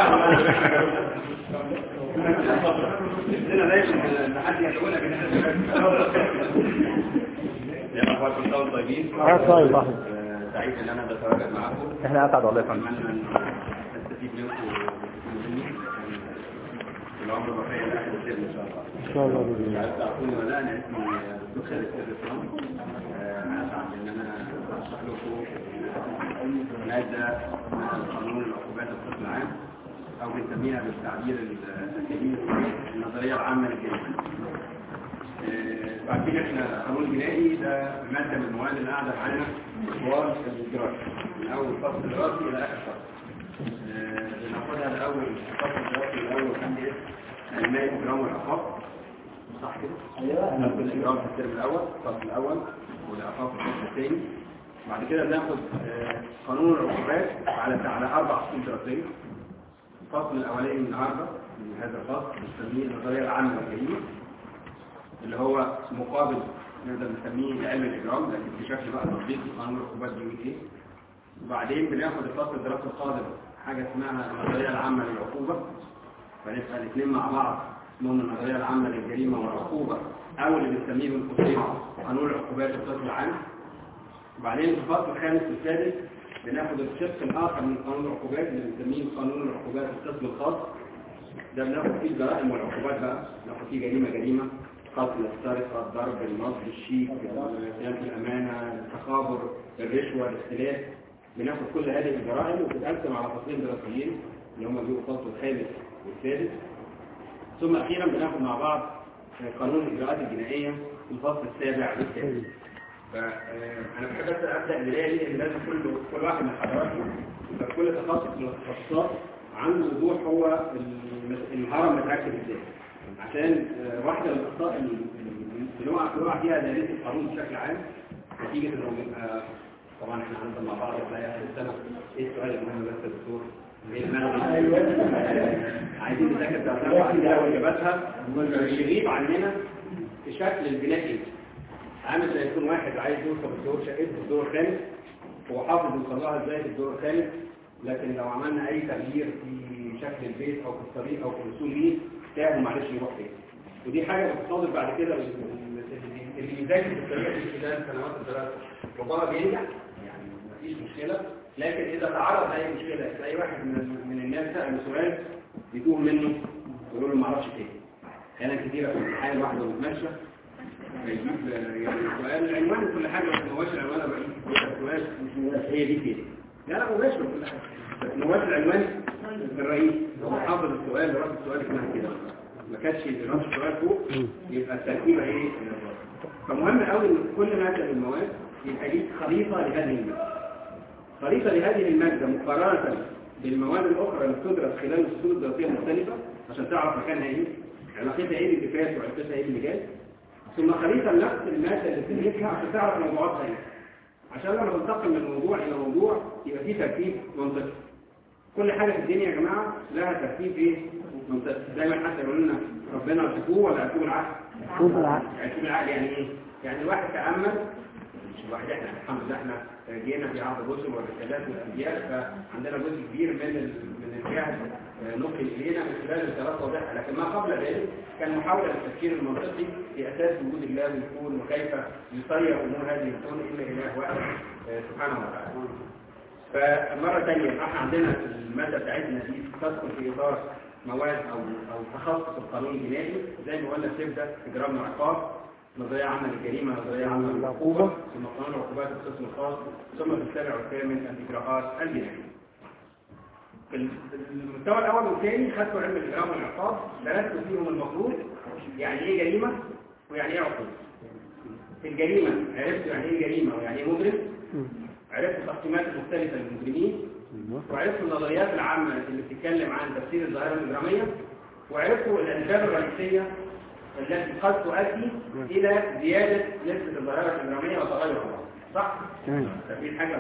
عندنا دايما ان حد يقول لك يا اخوات كنتم طيبين اه طيب واحد آه، سعيد ان انا بتواجد معكم احنا اسعد والله يا فندم اتمنى ان نستفيد منكم ومني في العمر البقيه لاخر السن ان شاء الله ان شاء الله باذن مش الله عارف تعرفوني ولا لا انا اسمي دكتور خالد الاسلام انا اسعد ان انا اشرح لكم ماده اسمها قانون العقوبات القسم العام او بنسميها بالتعبير الاكاديمي النظريه العامه للجريمه آه، بعد كده احنا القانون الجنائي ده ماده من المواد اللي قاعده معانا طوال الدراسه من اول فصل دراسي الى اخر فصل آه، بناخدها الاول الفصل الدراسي الاول كان ايه؟ الماء الجرام والعقاب صح كده؟ ايوه ناخد الاجرام في الترم الاول الفصل الاول والعقاب في الفصل الثاني بعد كده بناخد آه، قانون العقوبات على على اربع فصول دراسيه الفصل الاولاني النهارده من هذا الفصل بنسميه النظريه العامه للجريمه اللي هو مقابل نقدر نسميه علم الاجرام لكن بشكل بقى تطبيق قانون العقوبات بيقول ايه وبعدين بناخد الفصل الدراسي القادم حاجه اسمها النظريه العامه للعقوبه فنبقى الاثنين مع بعض اسمهم النظريه العامه للجريمه والعقوبه او اللي بنسميه بالقوسين قانون العقوبات القسم العام وبعدين في الفصل الخامس والسادس بناخد الشق الاخر من قانون العقوبات اللي بنسميه قانون العقوبات القسم الخاص ده بناخد فيه الجرائم والعقوبات بقى ناخد فيه جريمه جريمه قتل السرقه الضرب النصب الشيك خيانه الامانه التخابر الرشوه الاختلاس بناخد كل هذه الجرائم وبتتقسم على فصلين دراسيين اللي هم بيبقوا الفصل الخامس والسادس ثم اخيرا بناخد مع بعض قانون الاجراءات الجنائيه في الفصل السابع والثامن فانا بحب بس ابدا البدايه دي ان لازم كل كل واحد من حضراتكم يبقى في كل تخصص من التخصصات عنده وضوح هو الم- الهرم متركب ازاي عشان آه، واحده من الاخطاء اللي اللي بنقع بنقع فيها دليل القانون بشكل عام نتيجه انه بيبقى طبعا احنا هنفضل مع بعض في اخر السنه ايه السؤال المهم بس يا دكتور ايه المغرب عايزين نذاكر دراسات واحده واجاباتها يغيب عننا في شكل البناء ايه عامل زي يكون واحد عايز يوصل الدور شقته في الدور الخامس هو حافظ يوصل لها ازاي في الدور الخامس لكن لو عملنا اي تغيير في شكل البيت او في الطريق او في الوصول ليه تاه معلش يروح فين ودي حاجه بتصادف بعد كده اللي اللي بيذاكر في الطريقه دي خلال سنوات الدراسه ربما بينجح يعني مفيش مشكله لكن اذا تعرض لاي مشكله تلاقي واحد من من الناس سال سؤال يتوه منه ويقول له ما اعرفش ايه احيانا كتيره في الامتحان الواحد وهو بيتمشى بيجيب يعني سؤال العنوان وكل حاجة بس ما هوش العنوان أبقى السؤال هي دي كده لا لا مباشر كل حاجة بس ما هوش العنوان الرئيس هو حافظ السؤال رد السؤال اسمها كده ما كانش رد السؤال فوق يبقى التركيبة ايه فمهم قوي ان كل مادة من المواد يبقى ليك خريطة لهذه المادة خريطة لهذه المادة مقارنة بالمواد الأخرى اللي بتدرس خلال الفصول الدراسية المختلفة عشان تعرف مكانها ايه علاقتها ايه باللي فات وعلاقتها ايه باللي جاي ثم خريطة لنفس المادة اللي بتدرسها عشان تعرف موضوعاتها ايه عشان لما تنتقل من موضوع إلى موضوع يبقى فيه ترتيب منطقي كل حاجة في الدنيا يا جماعة لها ترتيب ايه منطقي دايما حتى يقولوا لنا ربنا عرفوه ولا عرفوه العقل شوف العقل عرفوه العقل يعني ايه يعني الواحد تأمل مش الواحد احنا الحمد لله احنا جينا في عهد الرسل والرسالات والانبياء فعندنا جزء كبير من ال- من الجهل آه، نقل الينا من خلال الرسالات واضحه لكن ما قبل ذلك كان محاوله للتفكير المنطقي في اساس وجود الله والكون وكيف يسير امور هذه الكون الا اله واحد آه، سبحانه وتعالى. فمره ثانيه احنا عندنا الماده بتاعتنا دي تدخل في اطار مواد او او تخصص القانون الجنائي زي ما قلنا بتبدا اجرام العقاب نظريه عامه للجريمه نظريه عامه للعقوبه ثم قانون العقوبات القسم الخاص ثم في السابع والثامن الاجراءات الجنائيه. في المستوى الاول والثاني خدتوا علم الاجرام والعقاب درستوا فيهم المفروض يعني ايه جريمه ويعني ايه عقوبه. في الجريمه عرفتوا يعني ايه جريمه ويعني ايه مجرم عرفتوا التقسيمات المختلفه للمجرمين وعرفتوا النظريات العامة اللي بتتكلم عن تفسير الظاهرة الإجرامية وعرفتوا الأسباب الرئيسية التي قد تؤدي إلى زيادة نسبة الظاهرة الإجرامية وتغيرها صح؟ تمام تفسير حاجة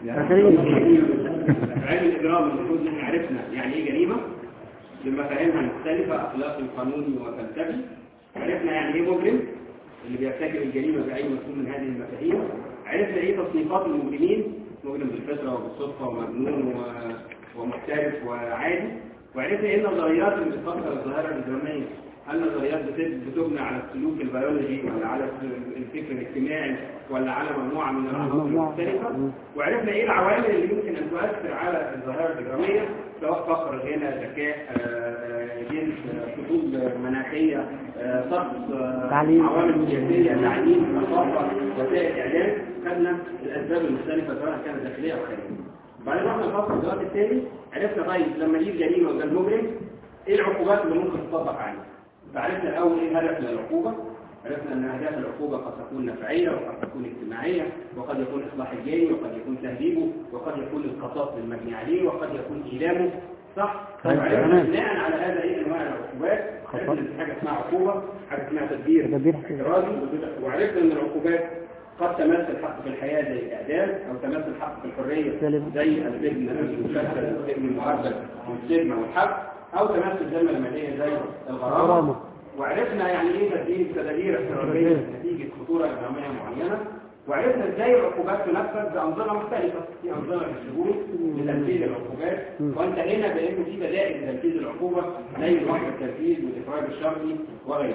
فاكرين علم الإجرام المفروض إن عرفنا يعني إيه جريمة بمفاهيمها المختلفة أخلاقي وقانوني وفلسفي عرفنا يعني إيه مجرم اللي بيرتكب الجريمة بأي مفهوم من هذه المفاهيم عرفنا إيه تصنيفات المجرمين مجرم بالفطرة وبالصدفة ومجنون و- ومحترف وعادي وعرفنا ايه النظريات اللي بتفسر الظاهره الاجراميه هل نظريات بت- بتبنى على السلوك البيولوجي ولا على الفكر الاجتماعي ولا على مجموعه من العناصر مجموعة. المختلفه وعرفنا ايه العوامل اللي يمكن ان تؤثر على الظاهره الاجراميه سواء فقر غنى ذكاء آه، آه، جنس آه، خطوط مناخيه آه، طقس آه، تعليم. عوامل سياسيه تعليم ثقافه وسائل اعلام خدنا الاسباب المختلفه سواء كانت داخليه او خارجيه بعدين رحنا الفصل الدراسي الثاني عرفنا طيب لما يجي جريمه وده المجرم ايه العقوبات اللي ممكن تطبق عليه فعرفنا الاول ايه هدف للعقوبه عرفنا ان اهداف العقوبه قد تكون نفعيه وقد تكون اجتماعيه وقد يكون اصلاح الجاني وقد يكون تهذيبه وقد يكون القصاص للمجني عليه وقد يكون ايلامه صح طيب، وعرفنا تمام. بناء على هذا ايه انواع العقوبات عرفنا ان في حاجه اسمها عقوبه حاجه اسمها تدبير تدبير اعتراضي وعرفنا ان العقوبات قد تمثل حق في الحياه زي الاعدام او تمثل حق في الحريه سلم. زي السجن المشكل السجن المعبد والسجن والحبس او تمثل ذمه الماليه زي الغرامه غرامة. وعرفنا يعني ايه تدبير تدابير احترازيه نتيجه خطوره اجراميه معينه وعرفنا ازاي العقوبات تنفذ بانظمه مختلفه في انظمه للشهود لتنفيذ العقوبات وانتهينا بان في بدائل لتنفيذ العقوبه زي وقت التنفيذ والاخراج الشرعي وغيره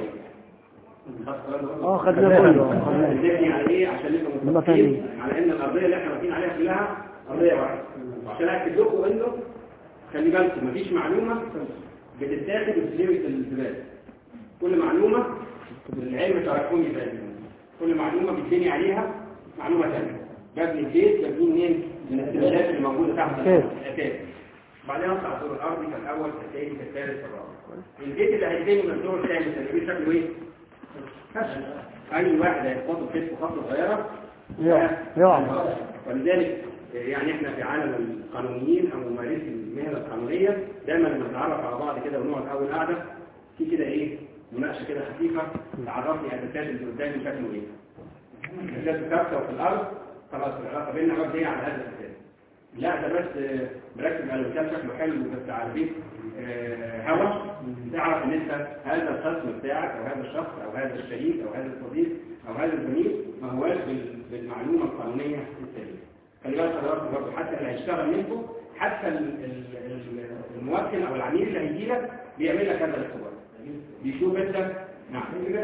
اه خدناه كله خدناه. نبني على ايه عشان نبقى نبقى متفقين فاهمين. على ان القضيه اللي احنا واقفين عليها كلها قضيه واحده وعشان اكد لكم انه خلي بالكم مفيش معلومه بتتاخد بسليمه الزباله كل معلومه العلم تراكمي زي كل معلومه بتبني عليها معلومه ثانيه ببني البيت ببني منين من السلالات اللي موجوده تحت أساس. الاساس بعدين اطلع الدور الارضي كالاول كالثاني كالثالث كالرابع البيت اللي هيتبني من الدور الثاني هيبقى شكله ايه؟ فشل اي واحد هيخبطه في كتفه خبطه صغيره يقع. يقع. ولذلك يعني احنا في عالم القانونيين او ممارسي المهنه القانونيه دايما لما نتعرف على بعض كده ونقعد اول قعده في كده ايه مناقشه كده خفيفه تعرفني اساسات اللي قدامي شكله ايه اساس ثابته وفي الارض خلاص العلاقه بيننا مبنيه على هذا الاساس لا ده بس آه، مركب على الكتاب شكله حلو بس على البيت آه، هوا تعرف ان انت هذا الخصم بتاعك او هذا الشخص او هذا الشريك او هذا الصديق او هذا الزميل ما هواش بال- بالمعلومه القانونيه السليمه خلي بالك حضراتكم برضه حتى اللي هيشتغل منكم حتى ال- ال- ال- الموكل او العميل اللي هيجي لك بيعمل لك هذا الاختبار بيشوف انت نعم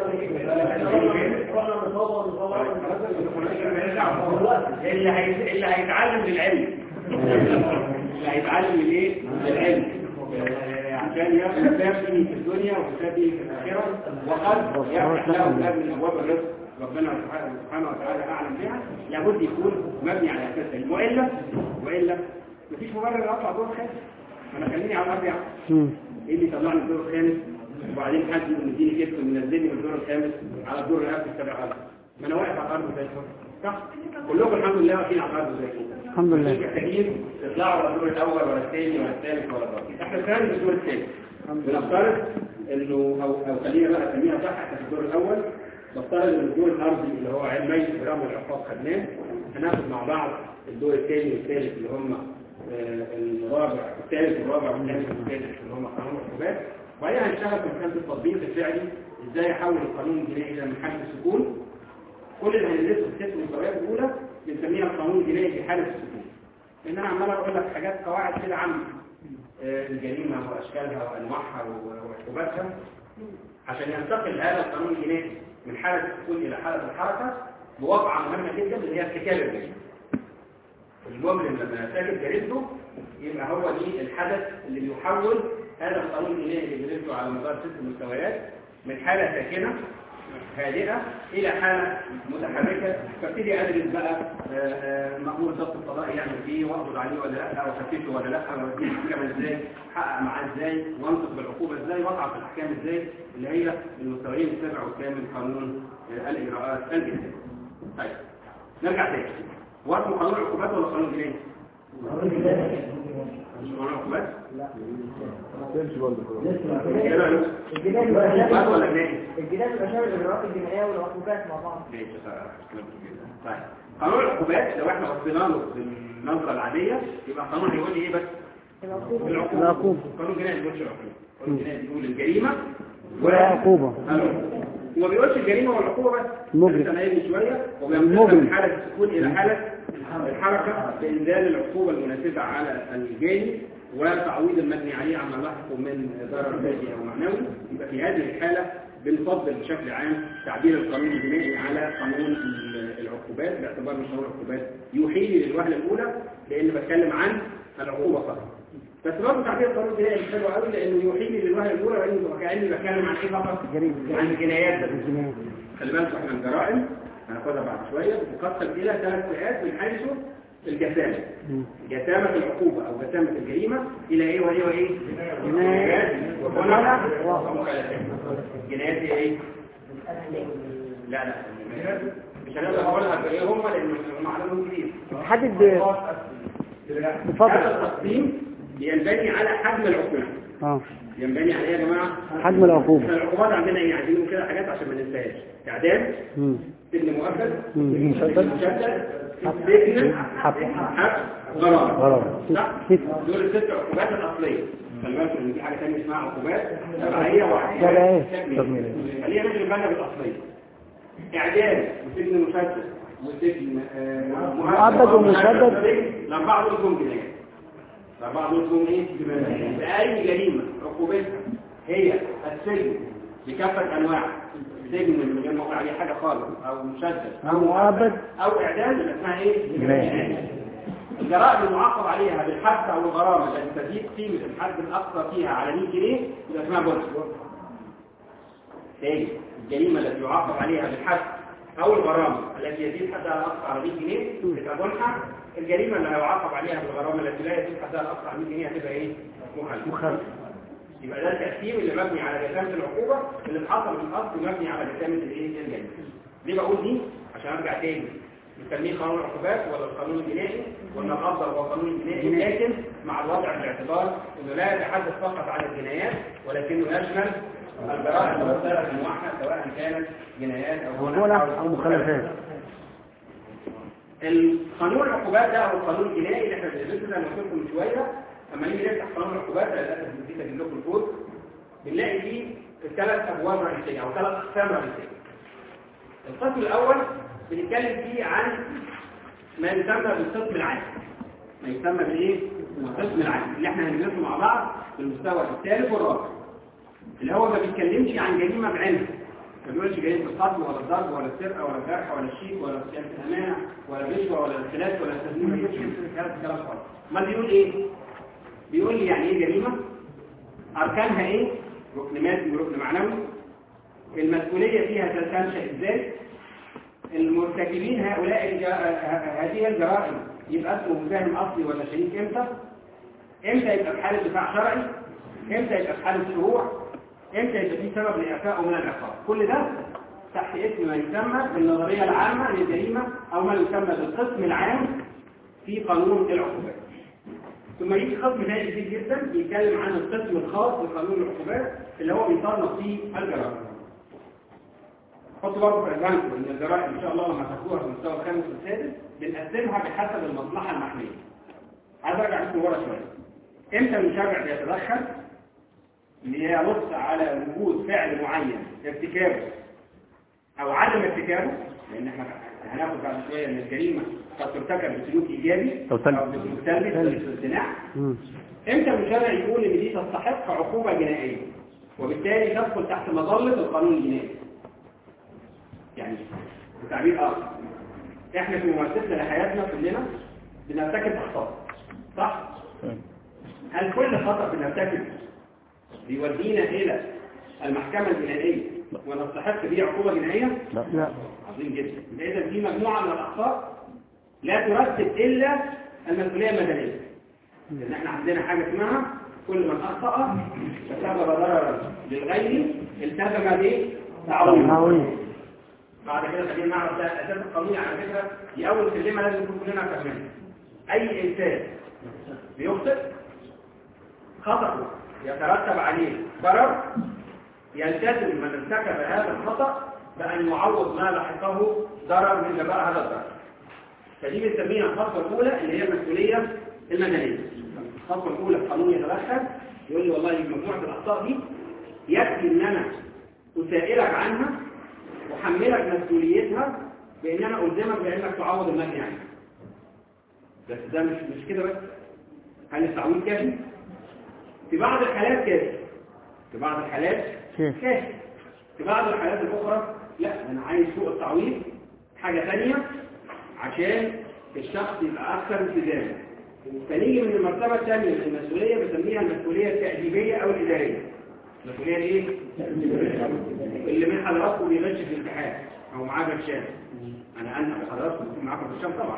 اللي هي- اللي هيتعلم للعلم اللي هيتعلم من ايه؟ للعلم آه، عشان ياخد باب فيه في الدنيا وحساب فيه في الاخره وقد يفتح له باب من ابواب الرزق ربنا سبحانه سبحانه وتعالى اعلم بها لابد يكون مبني على اساس علم والا والا مفيش مبرر اطلع دور خامس انا خليني على الارض يا عم مم. ايه اللي يطلعني الدور الخامس وبعدين حد يديني كتف منزلني من الدور الخامس على الدور اللي قبل السابع الارض ما انا واقف على الارض زي الفل صح كلكم الحمد لله واقفين على الارض زي كده الحمد لله. مش محتاجين تطلعوا على الدور الاول ولا الثاني ولا الثالث ولا الرابع احنا كان في الدور الثاني بنفترض انه او او خلينا بقى نسميها صح احنا في الدور الاول نفترض ان الدور الارضي اللي هو علمي الجرام والعقاب خدناه هناخد مع بعض الدور الثاني والثالث اللي هم آه، الرابع الثالث والرابع والخامس والسادس اللي هم قانون العقوبات وبعدين هنشتغل في مسألة التطبيق الفعلي ازاي احول القانون الجنائي الى محل السكون كل اللي هندرسه في الست المستويات الاولى بنسميها القانون الجنائي في حاله السكون لان انا عمال اقول لك حاجات قواعد كده عامه آه، الجريمه واشكالها وانواعها وعقوباتها عشان ينتقل هذا القانون الجنائي من حاله السكون الى حاله الحركه بواقعه مهمه جدا اللي هي ارتكاب الجريمه المجرم لما يرتكب جريمته يبقى هو دي الحدث اللي بيحول هذا القانون الجنائي اللي بندرسه على مدار ست مستويات من حاله ساكنه هادئه الى حاله متحركه فابتدي ادرس بقى آه، آه، مأمور ضبط القضاء يعمل ايه واقبض عليه ولا لا وافتشه ولا لا واديه المحكمه ازاي احقق معاه ازاي وانطق بالعقوبه ازاي واضعف الاحكام ازاي اللي هي المستويين السابع والثامن قانون آه، الاجراءات الجنائيه. طيب نرجع تاني هو اسمه قانون العقوبات ولا قانون جنائي؟ مش قانون العقوبات؟ ايه رايك؟ عقوبات ولا جنائي؟ الجنايات والاشياء الاجراءات الجنائيه والعقوبات مع بعض ماشي كلام كبير. طيب قانون العقوبات لو احنا بصينا له بالنظره العاديه يبقى القانون هيقول لي ايه بس؟ العقوبه العقوبة. القانون الجنائي ما بيقولش العقوبه القانون الجنائي بيقول الجريمه والعقوبة. العقوبة. وما بيقولش الجريمه والعقوبه بس المجرم. لسه نايم شويه وبينتقل المجرم. من حاله السكون الى حاله الحركه بانزال العقوبه المناسبه على الجاني وتعويض المبني عليه عما لحقه من ضرر مادي او معنوي يبقى في هذه الحاله بنفضل بشكل عام تعديل القانون الجنائي على قانون ال- العقوبات باعتبار ان قانون العقوبات يحيل للوهله الاولى لان بتكلم عن العقوبه فقط بس برضه تعديل القانون الجنائي مش حلو قوي لانه يحيل للوهله الاولى لانه كاني بتكلم عن ايه فقط؟ جريمة. عن الجنايات بس. الجناية. خلي بالكم احنا الجرائم هناخدها بعد شويه بتقسم الى ثلاث فئات من حيث الجسامه مم. جسامه العقوبه او جسامه الجريمه الى ايه وايه وايه جنايات. وكلها ومخالفات جنايات هي ايه لا لا مش هنقدر نقولها بايه هم لان هم عددهم كتير تحدد ب- هذا بفضل التقسيم ينبني على حجم العقوبه اه ينبني على ايه يا جماعه حجم العقوبة العقوبات عندنا ايه عايزين نقول كده حاجات عشان ما ننساهاش اعدام مم. سجن مؤبد مم. سجن مشدد. مشدد سجن حبس. حبس غرامه غرامة. صح ست. دول الست عقوبات الاصليه خلي بالكم ان في حاجه ثانيه اسمها عقوبات تبعيه وعقوبات تبعية. تكميليه خلينا نشغل بالنا بالاصليه اعدام وسجن مشدد وسجن آه، مؤبد ومشدد. الاربعه دول جم جنايات الاربعه دول جم ايه باي جريمه عقوبتها هي السجن بكافه انواع سجن من غير ما اقول عليه حاجه خالص او مشدد أو مؤبد. او اعدام يبقى اسمها ايه جناية. الجرائم المعاقب عليها بالحبس او الغرامه التي تزيد قيمه الحد الاقصى فيها على 100 جنيه يبقى اسمها بولس تاني الجريمه التي يعاقب عليها بالحبس او الغرامه التي يزيد حدها الاقصى على 100 جنيه تبقى جنحه الجريمه اللي هيعاقب عليها بالغرامه التي لا يزيد حدها الاقصى على 100 جنيه هتبقى ايه مخالفه مخالفة يبقى ده التقسيم اللي مبني على جسامة العقوبة اللي اتحصل من الأصل مبني على جسامة الايه الجريمة. ليه بقول دي؟ عشان ارجع تاني نسميه قانون العقوبات ولا القانون الجنائي ولا الأفضل هو القانون الجنائي لكن مع الوضع بالاعتبار انه لا يتحدث فقط عن الجنايات ولكنه يشمل الجرائم المختلفة انواعها سواء كانت جنايات او وجنح أو مخالفات القانون العقوبات ده او القانون الجنائي اللي احنا بندرسه زي ما قلت لكم من شويه اما نيجي نفتح قانون العقوبات ده للاسف نسيت اجيب لكم الكود بنلاقي فيه ثلاث ابواب رئيسيه او ثلاث اقسام رئيسيه القسم الاول بنتكلم فيه عن ما يسمى بالقسم العام ما يسمى بالايه القسم العام اللي احنا هندرسه مع بعض في المستوى الثالث والرابع اللي هو ما بيتكلمش عن جريمه بعينها ما بيقولش جريمه القتل ولا الضرب ولا السرقه ولا الجرح ولا الشيك ولا صيانه الامانه ولا الرشوه ولا الاختلاس ولا التزوير ما بيقولش هذا الكلام خالص امال بيقول ايه بيقول لي يعني ايه جريمه اركانها ايه ركن مادي وركن معنوي المسؤوليه فيها تنشا ازاي المرتكبين هؤلاء الج- ه- هذه الجرائم يبقى اسمه مساهم اصلي ولا شريك امتى امتى يبقى في حاله دفاع شرعي امتى يبقى في حاله شروع امتى يبقى في سبب لاعفائه من العقاب كل ده تحت اسم ما يسمى بالنظريه العامه للجريمه او ما يسمى بالقسم العام في قانون العقوبات ثم يجي قسم ثاني كبير جدا بيتكلم عن القسم الخاص بقانون العقوبات اللي هو بيصنف فيه الجرائم حطوا برضه في اذهانكم ان الجرائم ان شاء الله لما تاخدوها في المستوى الخامس والسادس بنقسمها بحسب المصلحه المحميه عايز ارجع بكم ورا شويه امتى المشرع بيتدخل لينص على وجود فعل معين ارتكابه او عدم ارتكابه لان احنا هناخد بعد شويه ان الجريمه قد ترتكب بسلوك ايجابي أو سلبي. او بسلوك سلبي سلوك الامتناع مم. امتى المشرع يقول ان دي تستحق عقوبه جنائيه وبالتالي تدخل تحت مظله القانون الجنائي يعني بتعبير اخر احنا في ممارستنا لحياتنا كلنا بنرتكب اخطاء صح هل كل خطا بنرتكبه بيودينا الى المحكمه الجنائيه ونستحق بيه عقوبه جنائيه لا لا عظيم جدا اذا في مجموعه من الاخطاء لا ترتب الا المسؤوليه المدنيه لان احنا عندنا حاجه اسمها كل من اخطا فسبب ضررا للغير التزم به تعويضه تعويض. بعد كده خلينا نعرف ده الاساس القانوني على فكره دي اول كلمه لازم نكون كلنا فاهمينها اي انسان بيخطئ خطأه يترتب عليه ضرر يلتزم من ارتكب هذا الخطأ بأن يعوض ما لحقه ضرر من جباء هذا الضرر فدي بنسميها الخطوة الأولى اللي هي المسؤولية المدنية الخطوة الأولى القانون يتدخل يقول لي والله مجموعة الأخطاء دي يكفي إن أنا أسائلك عنها وحملك مسؤوليتها بإن أنا ألزمك بأنك تعوض المبني عنها بس ده مش مش كده بس هل التعويض كافي؟ في بعض الحالات كافي في بعض الحالات كيف؟ كافي في بعض الحالات الأخرى لا أنا عايز فوق التعويض حاجة ثانية عشان الشخص يبقى أكثر التزاما فنيجي من المرتبة الثانية من المسؤولية بسميها المسؤولية التأديبية أو الإدارية المسؤولية الإيه؟ اللي من حضراتكم بيغش في الامتحان أو معاه برشام أنا أنهى حضراتكم يكون معاكم برشام طبعا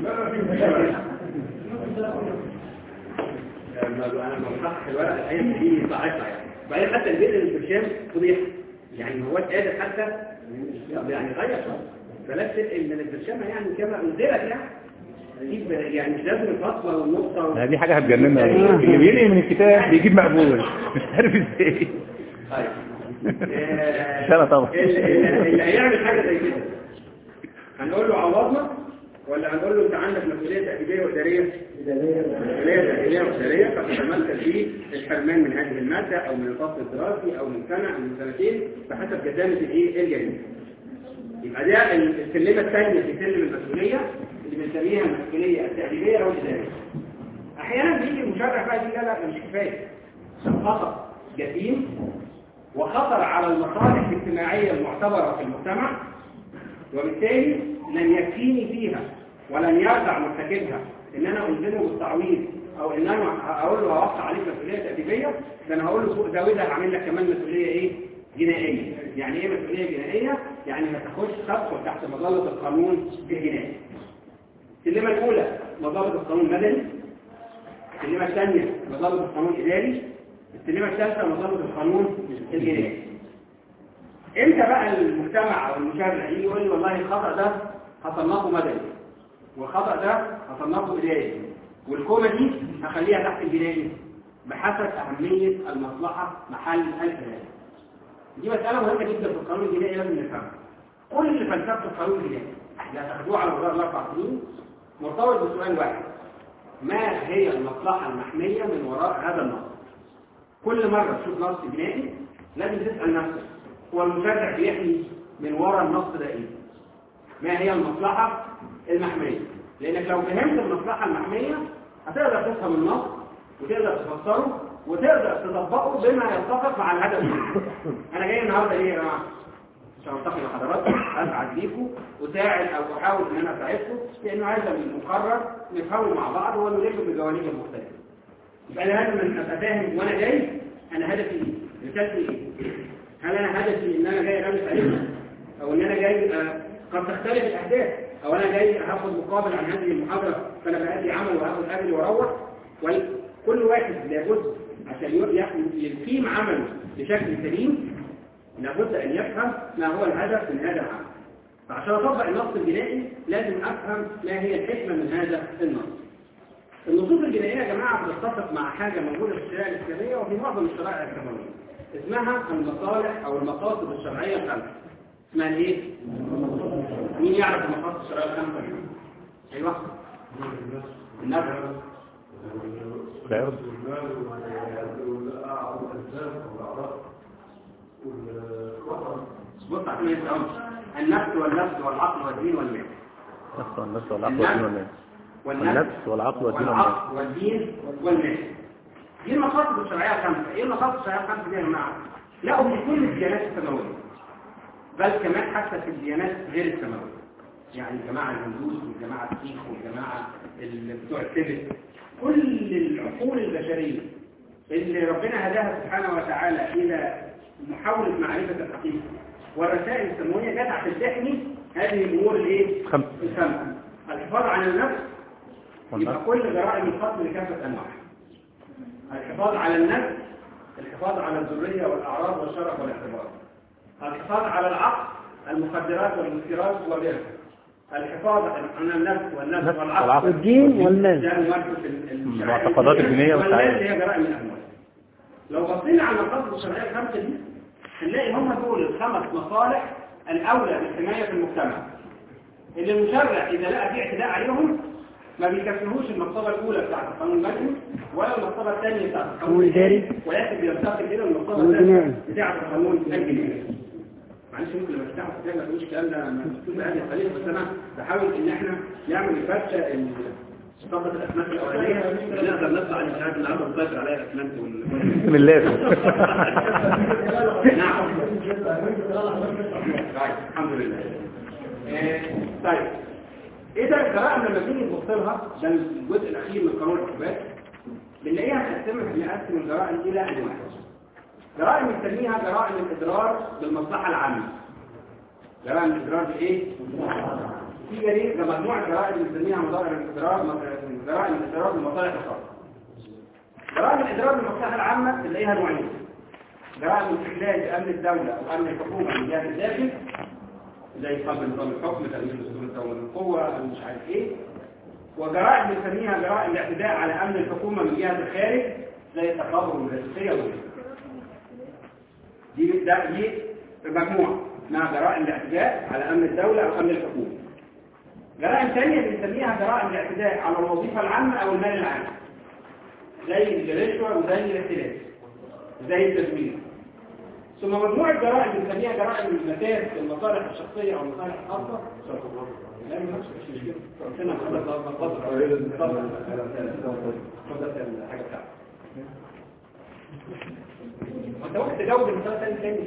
انا بصحح الورقه الايام دي ضعيفه يعني بعدين حتى البيت البرشام فضيحه يعني هو قادر حتى يعني غير بلاش تنقل من البرشامه يعني كما انزلت يعني جيب يعني مش لازم الفصله والنقطه ما دي حاجة هتجننا اللي بينقل من الكتاب بيجيب مقبول مش عارف ازاي طيب مش أنا طبعا. اللي اللي هيعمل حاجه زي كده هنقول له عوضنا ولا هنقول له انت عندك مسؤوليه تأديبيه واداريه مسؤوليه تأديبيه واداريه فتتمثل في الحرمان من هذه الماده او من الفصل الدراسي او من سنه او من سنتين بحسب جدامه الايه الجريمه يبقى ده السلمه الثانيه في سلم المسؤوليه اللي بنسميها المسؤوليه التأديبيه او الاداريه احيانا بيجي المشرع بقى يقول لا لا ده مش كفايه ده خطر جسيم وخطر على المصالح الاجتماعيه المعتبره في المجتمع وبالتالي لن يكفيني فيها ولن يرجع مرتكبها ان انا الزمه بالتعويض او ان انا اقول له اوقع عليك مسؤوليه تاديبيه ده انا هقول له فوق ده وده هعمل لك كمان مسؤوليه ايه جنائيه يعني ايه مسؤوليه جنائيه يعني هتخش تدخل تحت مظله القانون الجنائي السلمه الاولى مظله القانون المدني السلمه الثانيه مظله القانون الاداري السلمه الثالثه مظله القانون الجنائي امتى بقى المجتمع او المشرع يجي يقول لي والله الخطأ ده هصنفه مدني والخطأ ده هصنفه إداري والكومة دي هخليها تحت الجنائي بحسب أهمية المصلحة محل الجنائي دي مسألة مهمة جدا في القانون الجنائي لازم نفهمها كل فلسفة القانون الجنائي اللي هتاخدوه على مدار الأربع سنين مرتبط بسؤال واحد ما هي المصلحة المحمية من وراء هذا النص كل مرة تشوف نص جنائي لازم تسأل نفسك هو المشرع بيحمي من وراء النص ده ايه ما هي المصلحة المحمية لانك لو فهمت المصلحة المحمية هتقدر تفهم النص وتقدر تفسره وتقدر تطبقه بما يتفق مع الهدف انا جاي النهارده ليه يا جماعه عشان التقي مع حضراتكم اسعد بيكم وساعد او احاول ان انا اساعدكم لانه هذا المقرر نفهمه مع بعض ونلف بالجوانب المختلفه يبقى انا لازم ابقى فاهم وانا جاي انا هدفي ايه رسالتي ايه هل انا هدفي ان انا جاي امس عليكم او ان انا جاي آه، قد تختلف الاهداف او انا جاي هاخد مقابل عن هذه المحاضره فانا بادي عمل وهاخد اجري واروح وكل واحد لابد عشان ي- يقيم عمله بشكل سليم لابد ان يفهم ما هو الهدف من هذا العمل فعشان اطبق النص الجنائي لازم افهم ما هي الحكمه من هذا النص النصوص الجنائيه يا جماعه بتتفق مع حاجه موجوده في الشريعه الاسلاميه وفي معظم الشرائع الاسلاميه اسمها المصالح او المقاصد الشرعيه الخمسه اسمها ايه مين يعرف المقاصد الشرعيه الخمسه ايوه النفع العرض بص عشان ما يفهمش النفس والنفس والعقل والدين والمال نفس والنفس والعقل والدين والناس والنفس والنفس والعقل والدين والمال والعقل والدين والمال دي المقاصد الشرعيه الخمسه ايه المقاصد الشرعيه الخمسه دي يا جماعه لقوا في كل الديانات السماويه بل كمان حتى في الديانات غير السماويه يعني الجماعه الهندوس والجماعه السيخ والجماعه ال- بتوع التبت كل العقول البشريه اللي ربنا هداها سبحانه وتعالى الى محاوله معرفه الحقيقه والرسائل السماويه جت عشان تحمي هذه الامور الايه؟ خمسة. الخمسه الحفاظ على النفس يبقى والنفس كل جرائم القتل لكافة أنواعها الحفاظ على النفس الحفاظ على الذرية والأعراض والشرف والاعتبار الحفاظ على العقل المخدرات والمسكرات والإرث الحفاظ على النفس والنفس النفس والعقل والعقل. والدين والمال ده ممارسة ال- الشرائع المعتقدات الدينية والمال والشرعية. اللي هي جرائم الأموال لو بصينا على المقاصد الشرعية الخمسة دي هنلاقي هم دول الخمس مصالح الأولى بالحماية في المجتمع اللي المشرع إذا لقى في اعتداء عليهم ما بيكفيهوش المرتبة الأولى بتاعت القانون المدني ولا المرتبة الثانية بتاعت القانون الإداري. ولكن بينتقل إلى المرتبة والجنائي. الثالثة بتاعت القانون الجنائي معلش ممكن لما تفتحوا الكتاب ما تقولش الكلام ده انا مكتوب بهذه الطريقه بس انا بحاول ان احنا نعمل الفتشه ال- طبقه الاسماك الاولانيه نقدر نطلع ان مش عارف النهارده مسيطر عليها الاسمنت وال بسم الله نعم طيب الحمد لله آه، طيب اذا الجرائم لما تيجي تبص لها ده الجزء الاخير من قانون العقوبات بنلاقيها مقسمه بنقسم الجرائم الى انواع جرائم بنسميها جرائم الاضرار بالمصلحه العامه جرائم الاضرار بايه؟ في جريمه ده مجموعه جرائم بنسميها مظاهر الاضرار جرائم الاضرار بالمصالح الخاصه جرائم الاضرار بالمصلحه العامه بنلاقيها نوعين جرائم استحلال امن الدوله او امن الحكومه من جهه الداخل زي قلب نظام الحكم تأمين دستور الدولة القوة مش عارف ايه وجرائم بنسميها جرائم الاعتداء على امن الحكومة من جهة الخارج زي التقابل والجاسوسية وغيرها دي ده دي مجموعة اسمها جرائم الاعتداء على امن الدولة او امن الحكومة جرائم ثانية بنسميها جرائم الاعتداء على الوظيفة العامة او المال العام زي الرشوة وزي الاختلاف زي التزوير ثم مجموعة جرائم بنسميها جرائم المسائل المصالح الشخصية أو المصالح الخاصة لا مش مش مشكلة قلتنا خلاص خلاص الحاجة بتاعتك وانت وقت تجاوب المثال تاني تاني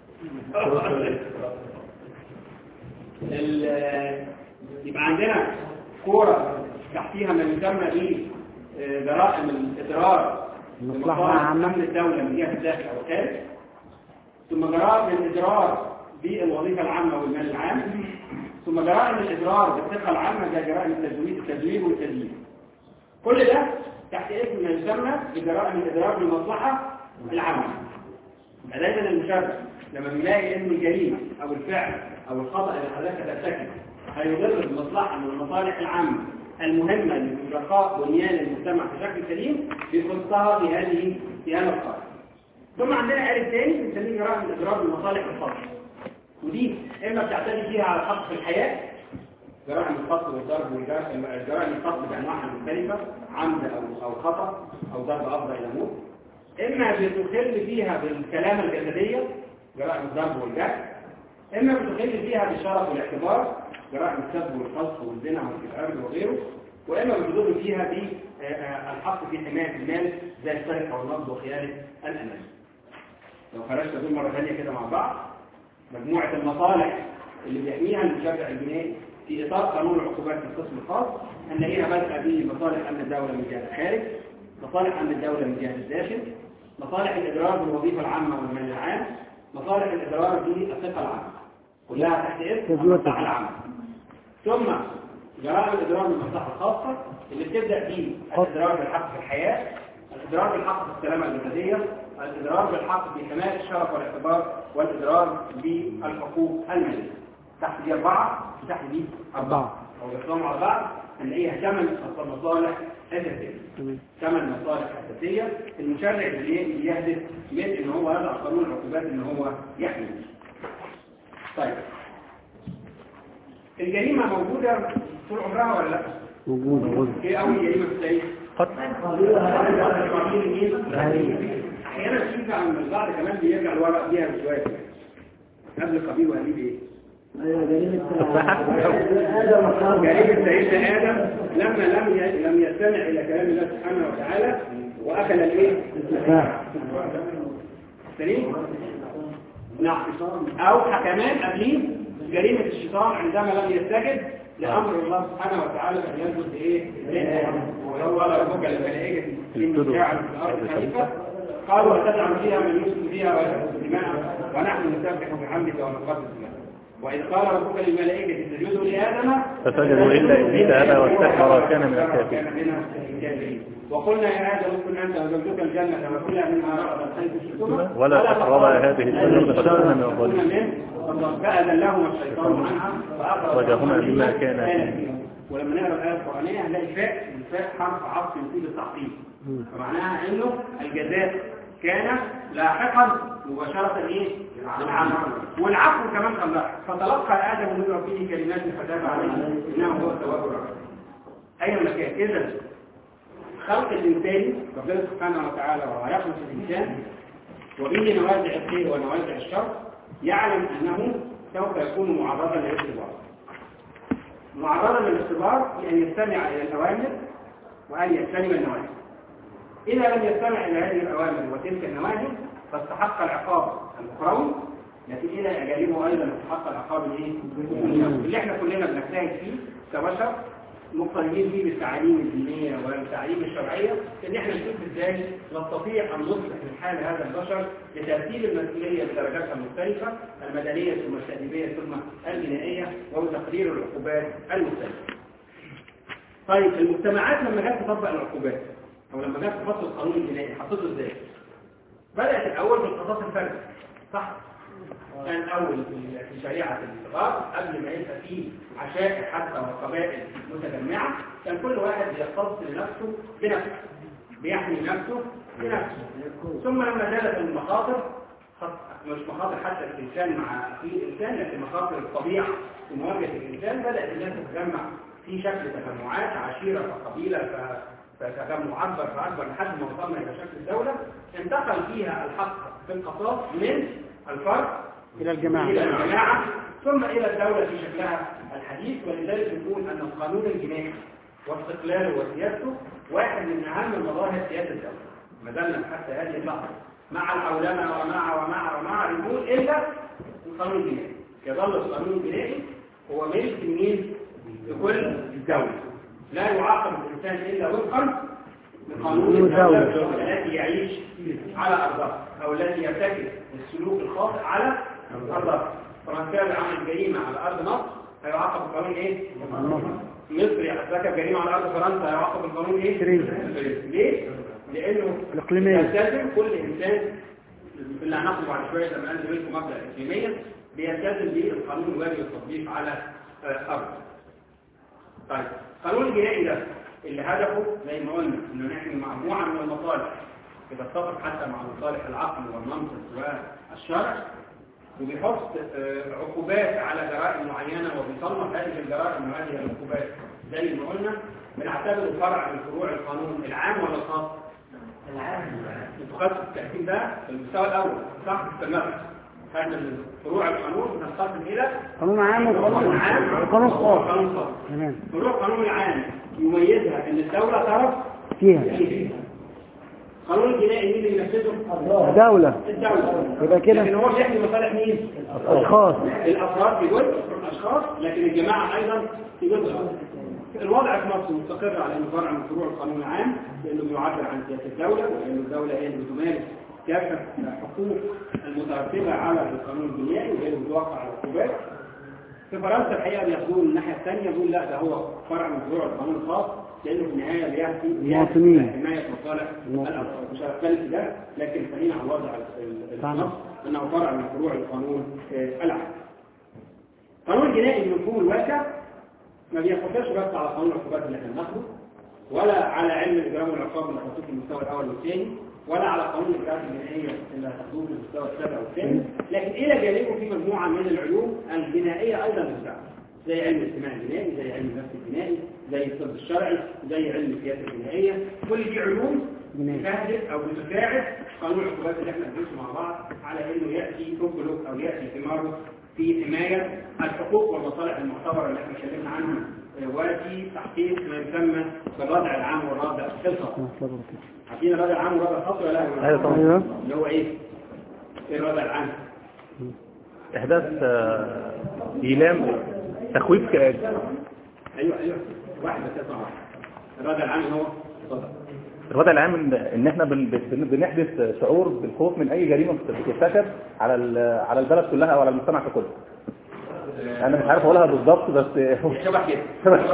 ال- يبقى عندنا كورة تحتيها ما يسمى ايه آه، جرائم الاضرار المصلحة بمصالح العامة. امن الدولة من جهة الداخل او الخارج ثم جرائم الاضرار بالوظيفة العامة والمال العام ثم جرائم الاضرار بالثقة العامة زي جرائم التزويد التزوير والتزييف كل ده تحت اسم ما يسمى بجرائم الاضرار بالمصلحة العامة يبقى دايما المشرع لما بيلاقي ان الجريمة او الفعل او الخطأ اللي حضرتك ترتكب هيضر بمصلحة من المصالح العامة المهمة لرخاء بنيان المجتمع بشكل سليم بيخصها في هذه في هذا القرار ثم عندنا عارف تاني بنسميه جرائم الاضرار بالمصالح الخاصة ودي اما بتعتدي فيها على حق في الحياة جرائم القتل والضرب والجرائم جرائم القتل بانواعها المختلفة عمد او او خطأ او ضرب افضل الى موت اما بتخل فيها بالكلام الجسدية جرائم الضرب والجرح اما بتخل فيها بالشرف والاعتبار جرائم السب والقذف والزنا والكفر وغيره واما بتضر فيها بالحق في حماية المال زي السرقة والنصب وخيانة الأمان لو خرجت دول مرة ثانية كده مع بعض مجموعة المصالح اللي بيحميها المشرع الجنائي في إطار قانون العقوبات في القسم الخاص هنلاقيها بدأ بمصالح أمن الدولة من جهة الخارج مصالح أمن الدولة من جهة الداخل مصالح الإضرار بالوظيفة العامة والمال العام مصالح الإضرار بالثقة العامة كلها تحت اسم تزوير المصلحة العامة ثم جرائم الإضرار بالمصلحة الخاصة اللي بتبدأ بالإضرار بالحق في الحياة الإضرار بالحق في السلامة الجسدية الإضرار بالحق في حماية الشرف والاعتبار والإضرار بالحقوق المالية تحت دي أربعة وتحت دي أربعة أو يقسموا على بعض هنلاقيها ثمان مصالح أساسية تمام ثمان مصالح أساسية المشرع اللي بيهدف من إن هو يضع قانون العقوبات إن هو يحمي طيب الجريمة موجودة طول عمرها ولا لا؟ موجود موجود ايه أول جريمة في التاريخ؟ قتل احيانا في بقى من البعض كمان بيرجع لورا فيها بشويه قبل قبيل وهابيل ايه ايوه جريمة جريمه سيدنا ادم لما لم ي- لم يستمع الى كلام الله سبحانه وتعالى واكل الايه التفاح سليم نعم او كمان قبليه جريمه الشيطان عندما لم يستجب لامر الله سبحانه وتعالى ان يسجد لايه وهو لا ربك للملائكه ان جعل في الارض خليفه قالوا وتجعل فيها من يفسد فيها ويسفك دماء ونحن نسبح بحمدك ونقدس لك واذ قال ربك للملائكه اسجدوا لادم فسجدوا إلا إبليس أبى واستكبر وكان من الكافرين كان من الكافرين وقلنا يا آدم اسكن أنت وزوجك الجنة وكلا منها رغدا حيث شئتما ولا تقربا هذه الشجرة فتكونا من الظالمين فأذن لهما الشيطان عنها وأخرجهما مما كانا فيه. ولما نقرا الآية القرآنية هنلاقي فاء الفاء حرف عطف يفيد التعقيب فمعناها إنه الجزاء كان لاحقا مباشرة إيه؟ للعمل والعفو كمان كان لاحق فتلقى آدم من ربه كلمات فتاب عليه إنه هو التواب الرحيم أيا ما كان إذا خلق الإنسان ربنا سبحانه وتعالى وهو يخلق الإنسان وبه نوازع الخير ونوازع الشر يعلم أنه سوف يكون معرضا للاختبار معرضا للاختبار بأن يستمع إلى الأوامر وأن يستلم النواهي إذا لم يستمع إلى هذه الأوامر وتلك النواهي فاستحق العقاب الأخروي لكن إذا أجانبه أيضا استحق العقاب الإيه؟ اللي إحنا كلنا بنجتهد فيه كبشر مقترنين فيه بالتعاليم الدينية والتعاليم الشرعية إن إحنا نشوف إزاي نستطيع أن نصلح من حال هذا البشر لترتيب المسؤولية بدرجاتها المختلفة المدنية ثم التأديبية ثم الجنائية وتقرير العقوبات المختلفة. طيب المجتمعات لما جت تطبق العقوبات او لما جت تحط القانون الجنائي حطته ازاي بدات الاول بالقصاص الفردي صح كان اول في في شريعه الغرب قبل ما يبقى فيه عشائر حتى وقبائل متجمعه كان كل واحد بيختص لنفسه بنفسه بيحمي نفسه بنفسه ثم لما زادت المخاطر خط- مش مخاطر حتى الانسان مع في الانسان لكن مخاطر الطبيعه في مواجهه الانسان بدات الناس تتجمع في شكل تجمعات عشيره فقبيله ف- فتجمع اكبر فاكبر لحد ما وصلنا الى شكل الدوله انتقل فيها الحق في القصاص من الفرد إلى الجماعة إلى الجماعة ثم إلى الدولة في شكلها الحديث ولذلك نقول أن القانون الجنائي واستقلاله وسياسته واحد من أهم مظاهر سياسة الدولة ما زلنا حتى هذه اللحظة مع العولمة ومع ومع ومع نقول إلا القانون الجنائي يظل القانون الجنائي هو ملك مين لكل الدولة لا يعاقب الإنسان إلا وفقا لقانون الدولة. الدولة التي يعيش على أرضها أو التي يرتكب السلوك الخاطئ على أرضها فمن كان عمل جريمة على أرض مصر هيعاقب القانون إيه؟ مصر ارتكب جريمة على أرض فرنسا هيعاقب القانون إيه؟ فرنسا. ليه؟ لأنه الإقليمية. يلتزم كل إنسان اللي هناخده بعد شوية لما أنزل لكم مبدأ الإقليمية بيلتزم بالقانون الواجب التطبيق على آه، أرض طيب القانون الجنائي ده اللي هدفه زي ما قلنا انه نحمي مجموعه من المصالح بتتفق حتى مع مصالح العقل والمنطق والشرع وبيحط آه، عقوبات على جرائم معينه وبيصنف هذه الجرائم وهذه العقوبات زي ما قلنا بنعتبره فرع من فروع القانون العام ولا الخاص؟ العام انتوا خدتوا التقسيم ده في المستوى الاول صح؟ في المركز خدنا من فروع القانون بننقسم الى قانون عام قانون عام وقانون وقانون خاص وقانون خاص تمام فروع القانون العام يميزها ان الدولة طرف فيها فيه. القانون الجنائي مين اللي ينفذه؟ دولة الدولة يبقى كده لكن هو بيحمي مصالح مين؟ أشخاص الافراد في جزء الاشخاص لكن الجماعة ايضا في جزء آخر. الوضع في مصر مستقر على انه فرع من فروع القانون العام لانه بيعبر عن سياسه الدوله وانه الدوله هي اللي بتمارس كافه الحقوق المترتبه على القانون الجنائي وهي اللي بتوقع العقوبات في فرنسا الحقيقه بياخدوه من الناحيه الثانيه يقول لا ده هو فرع من فروع القانون الخاص لانه في النهايه بياتي المواطنين. حمايه مصالح المواطنين. الافراد مش هتكلم في ده لكن خلينا على الوضع ال- ال- فعلا. النص انه فرع من فروع القانون آه، العام القانون الجنائي بمفهوم الواقع ما بياخدش بس على قانون العقوبات اللي احنا بناخده ولا على علم الاجرام والعقاب اللي هتحطوه في المستوى الاول والثاني ولا على قانون الاجراءات الجنائيه اللي هتحطوه في المستوى السابع والثاني لكن الى جانبه في مجموعه من العلوم الجنائيه ايضا بالفعل زي علم الاجتماع الجنائي زي علم النفس الجنائي زي الطب الشرعي زي علم السياسه الجنائيه كل دي علوم بتهدف او بتساعد قانون العقوبات اللي احنا بندرسه مع بعض على انه ياتي تبلغ او ياتي ثماره في حمايه الحقوق والمصالح المعتبره اللي احنا اتكلمنا عنها آه، وفي تحقيق ما يسمى بالردع العام والردع الخاص عارفين الردع العام والردع الخاص ولا لا؟ أيوة طبعا. أيوه اللي هو ايه؟ ايه الردع العام؟ إحداث آه، إيلام تخويف كآب ايوه ايوه واحد بس يطلع واحد الردع العام هو اتفضل الوضع العام ان إن احنا بن- بن- بنحدث شعور بالخوف من اي جريمه بترتكب على ال- على البلد كلها او على المجتمع ككل انا مش عارف اقولها بالظبط بس شبه كده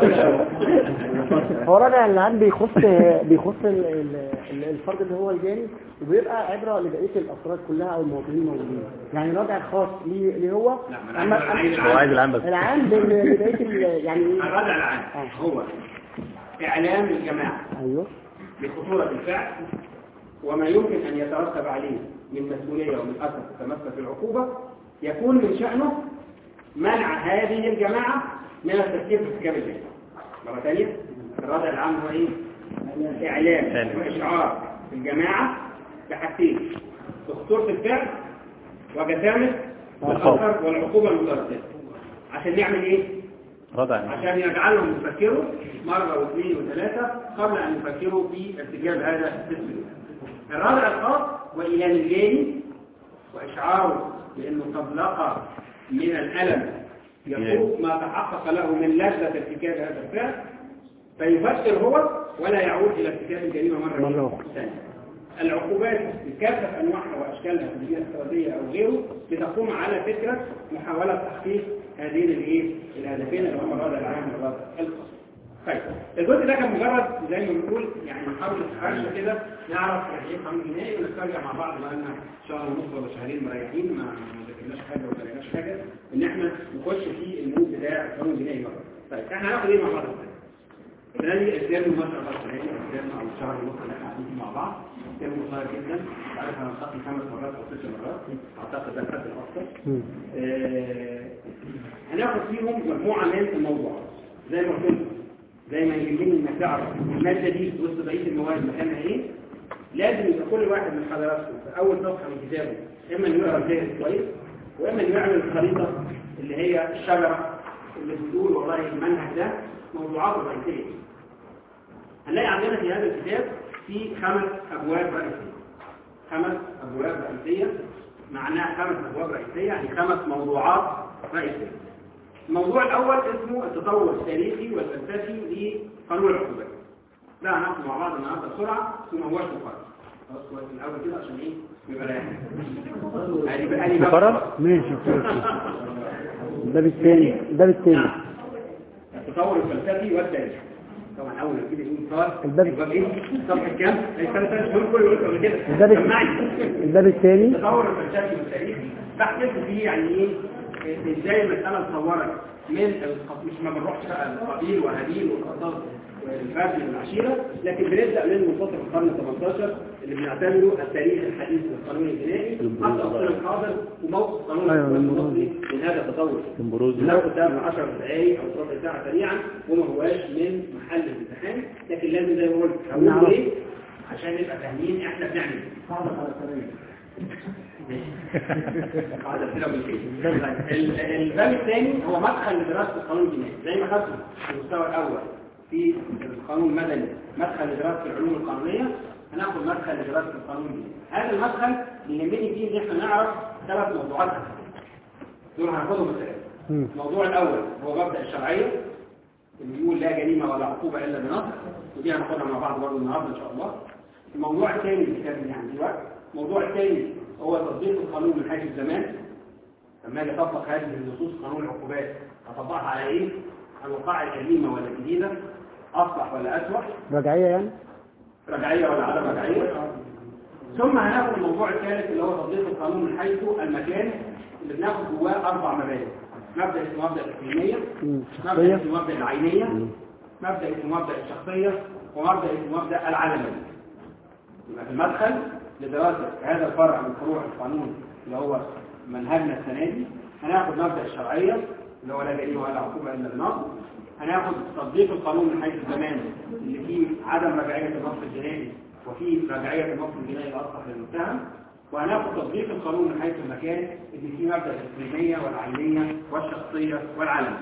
هو راجع العام بيخص بيخص ال- ال- ال- الفرد اللي هو الجاني وبيبقى عبره لبقيه الافراد كلها او المواطنين الموجودين يعني راجع خاص ليه ليه هو لا ما انا عايز أما- العام هو عايز العام بس العام لل- لبقيه ال- يعني إيه؟ الردع العام هو اعلام الجماعه ايوه بخطورة الفعل وما يمكن أن يترتب عليه من مسؤولية ومن أثر تتمثل في العقوبة يكون من شأنه منع هذه الجماعة من التفكير في ارتكاب الجريمة. مرة ثانية الردع العام هو إيه؟ إعلام ثاني. وإشعار الجماعة بحاجتين بخطورة الفعل وجسامة الأثر والعقوبة المترتبة عشان نعمل إيه؟ رضع يعني. عشان يجعلهم يفكروا مرة واثنين وثلاثة قبل أن يفكروا في ارتكاب هذا التسليم الرابع الخاص وإيلان الجاني وإشعاره بأنه قد لقى من الألم يفوق ما تحقق له من لذة ارتكاب هذا الفعل فيفكر هو ولا يعود إلى ارتكاب الجريمة مرة, مرة أخرى. ثانية العقوبات بكافة أنواعها وأشكالها في البيئة السعودية أو غيره بتقوم على فكرة محاولة تحقيق هذين الإيه الهدفين اللي هم الرادع العام والرادع الخاص. طيب الجزء ده كان مجرد زي ما بنقول يعني محاولة فرشة كده نعرف يعني ايه قانون جنائي ونسترجع مع بعض بقى لنا شهر ونص ولا شهرين مريحين ما ما ذاكرناش حاجة وما قريناش حاجة إن احنا نخش في المود بتاع القانون الجنائي مرة. طيب احنا هناخد ايه مع بعض ازاي؟ ثاني الاسلام المصري بس هي الاسلام او الشهر ونص اللي احنا قاعدين فيه مع بعض كان قصير جدا عارف انا هنلتقي خمس مرات او ست مرات اعتقد ده الحد الاكثر مم. آه، هناخد فيهم مجموعه من الموضوعات زي ما قلت لكم زي ما يهمني انك تعرف الماده دي وسط بقيه المواد مكانها ايه لازم يبقى كل واحد من حضراتكم في اول صفحه من كتابه اما انه يقرا الجاهز كويس واما انه يعمل الخريطه اللي هي الشجره اللي بتقول والله المنهج ده موضوعاته الرئيسيه هنلاقي عندنا في هذا الكتاب في خمس ابواب رئيسيه خمس ابواب رئيسيه معناها خمس ابواب رئيسيه يعني خمس موضوعات رئيسيه الموضوع الاول اسمه التطور التاريخي والفلسفي لقانون العقوبات ده هناخده مع بعض النهارده بسرعه وما هوش مقرر خلاص كويس من الاول كده عشان ايه يبقى رايح ادي بقى ادي بقى مقرر؟ ماشي كويس. الباب الثاني الباب الثاني التطور الفلسفي والتاريخي طبعا اول ما كده يقول صار الباب- الباب ايه صفحه كام الثلاث ثلاث شهور كله يقول قبل كده الباب سمعني الباب الثاني التطور الفلسفي والتاريخي بحثت فيه يعني ايه إيه، ازاي المساله اتطورت من الق- مش ما بنروحش بقى القبيل وهابيل والقصاص والفرد والعشيره لكن بنبدا من منتصف القرن ال 18 اللي بنعتبره التاريخ الحديث للقانون الجنائي حتى اصل الحاضر وموقف القانون أيوة، المصري من هذا التطور كمبروزي. ناخد ده من 10 دقائق او ربع ساعه سريعا وما هواش من محل الامتحان لكن لازم زي ما قلت هقول نعرف. ليه عشان نبقى فاهمين احنا بنعمل ايه قاعدة كده بالكيس. ال- الباب الثاني هو مدخل لدراسة القانون الجنائي زي ما خدته في المستوى الأول في القانون المدني مدخل لدراسة العلوم القانونية هناخد مدخل لدراسة القانون الجنائي هذا المدخل بيهمني فيه ان احنا نعرف ثلاث موضوعات دول هناخدهم بالثلاثة مم. الموضوع الأول هو مبدأ الشرعية اللي بيقول لا جريمة ولا عقوبة إلا بنص ودي هناخدها مع بعض برضه النهارده إن شاء الله الموضوع الثاني اللي كان يعني دلوقتي الموضوع الثاني هو تطبيق القانون من حيث الزمان لما اجي اطبق هذه النصوص قانون العقوبات اطبقها على ايه؟ الوقائع القديمه ولا الجديده؟ اصلح ولا اسوأ؟ رجعية يعني رجعيه ولا عدم رجعيه؟ ثم هناخد الموضوع الثالث اللي هو تطبيق القانون من حيث المكان اللي بناخد جواه اربع مبادئ مبدا اسمه مبدا التسليميه مم. مبدا شخصية اسمه مبدا العينيه مبدا اسمه مبدا الشخصيه ومبدا اسمه مبدا العلميه يبقى في المدخل لدراسه هذا الفرع من فروع القانون اللي هو منهجنا السنه دي هناخد مبدا الشرعيه اللي هو لا جريمه ولا عقوبه الا بالنص هناخد تطبيق القانون من حيث الزمان اللي فيه عدم رجعيه النص الجنائي وفيه رجعيه النص الجنائي الاصلح للمتهم وهناخد تطبيق القانون من حيث المكان اللي فيه مبدا التسليميه والعينيه والشخصيه والعلميه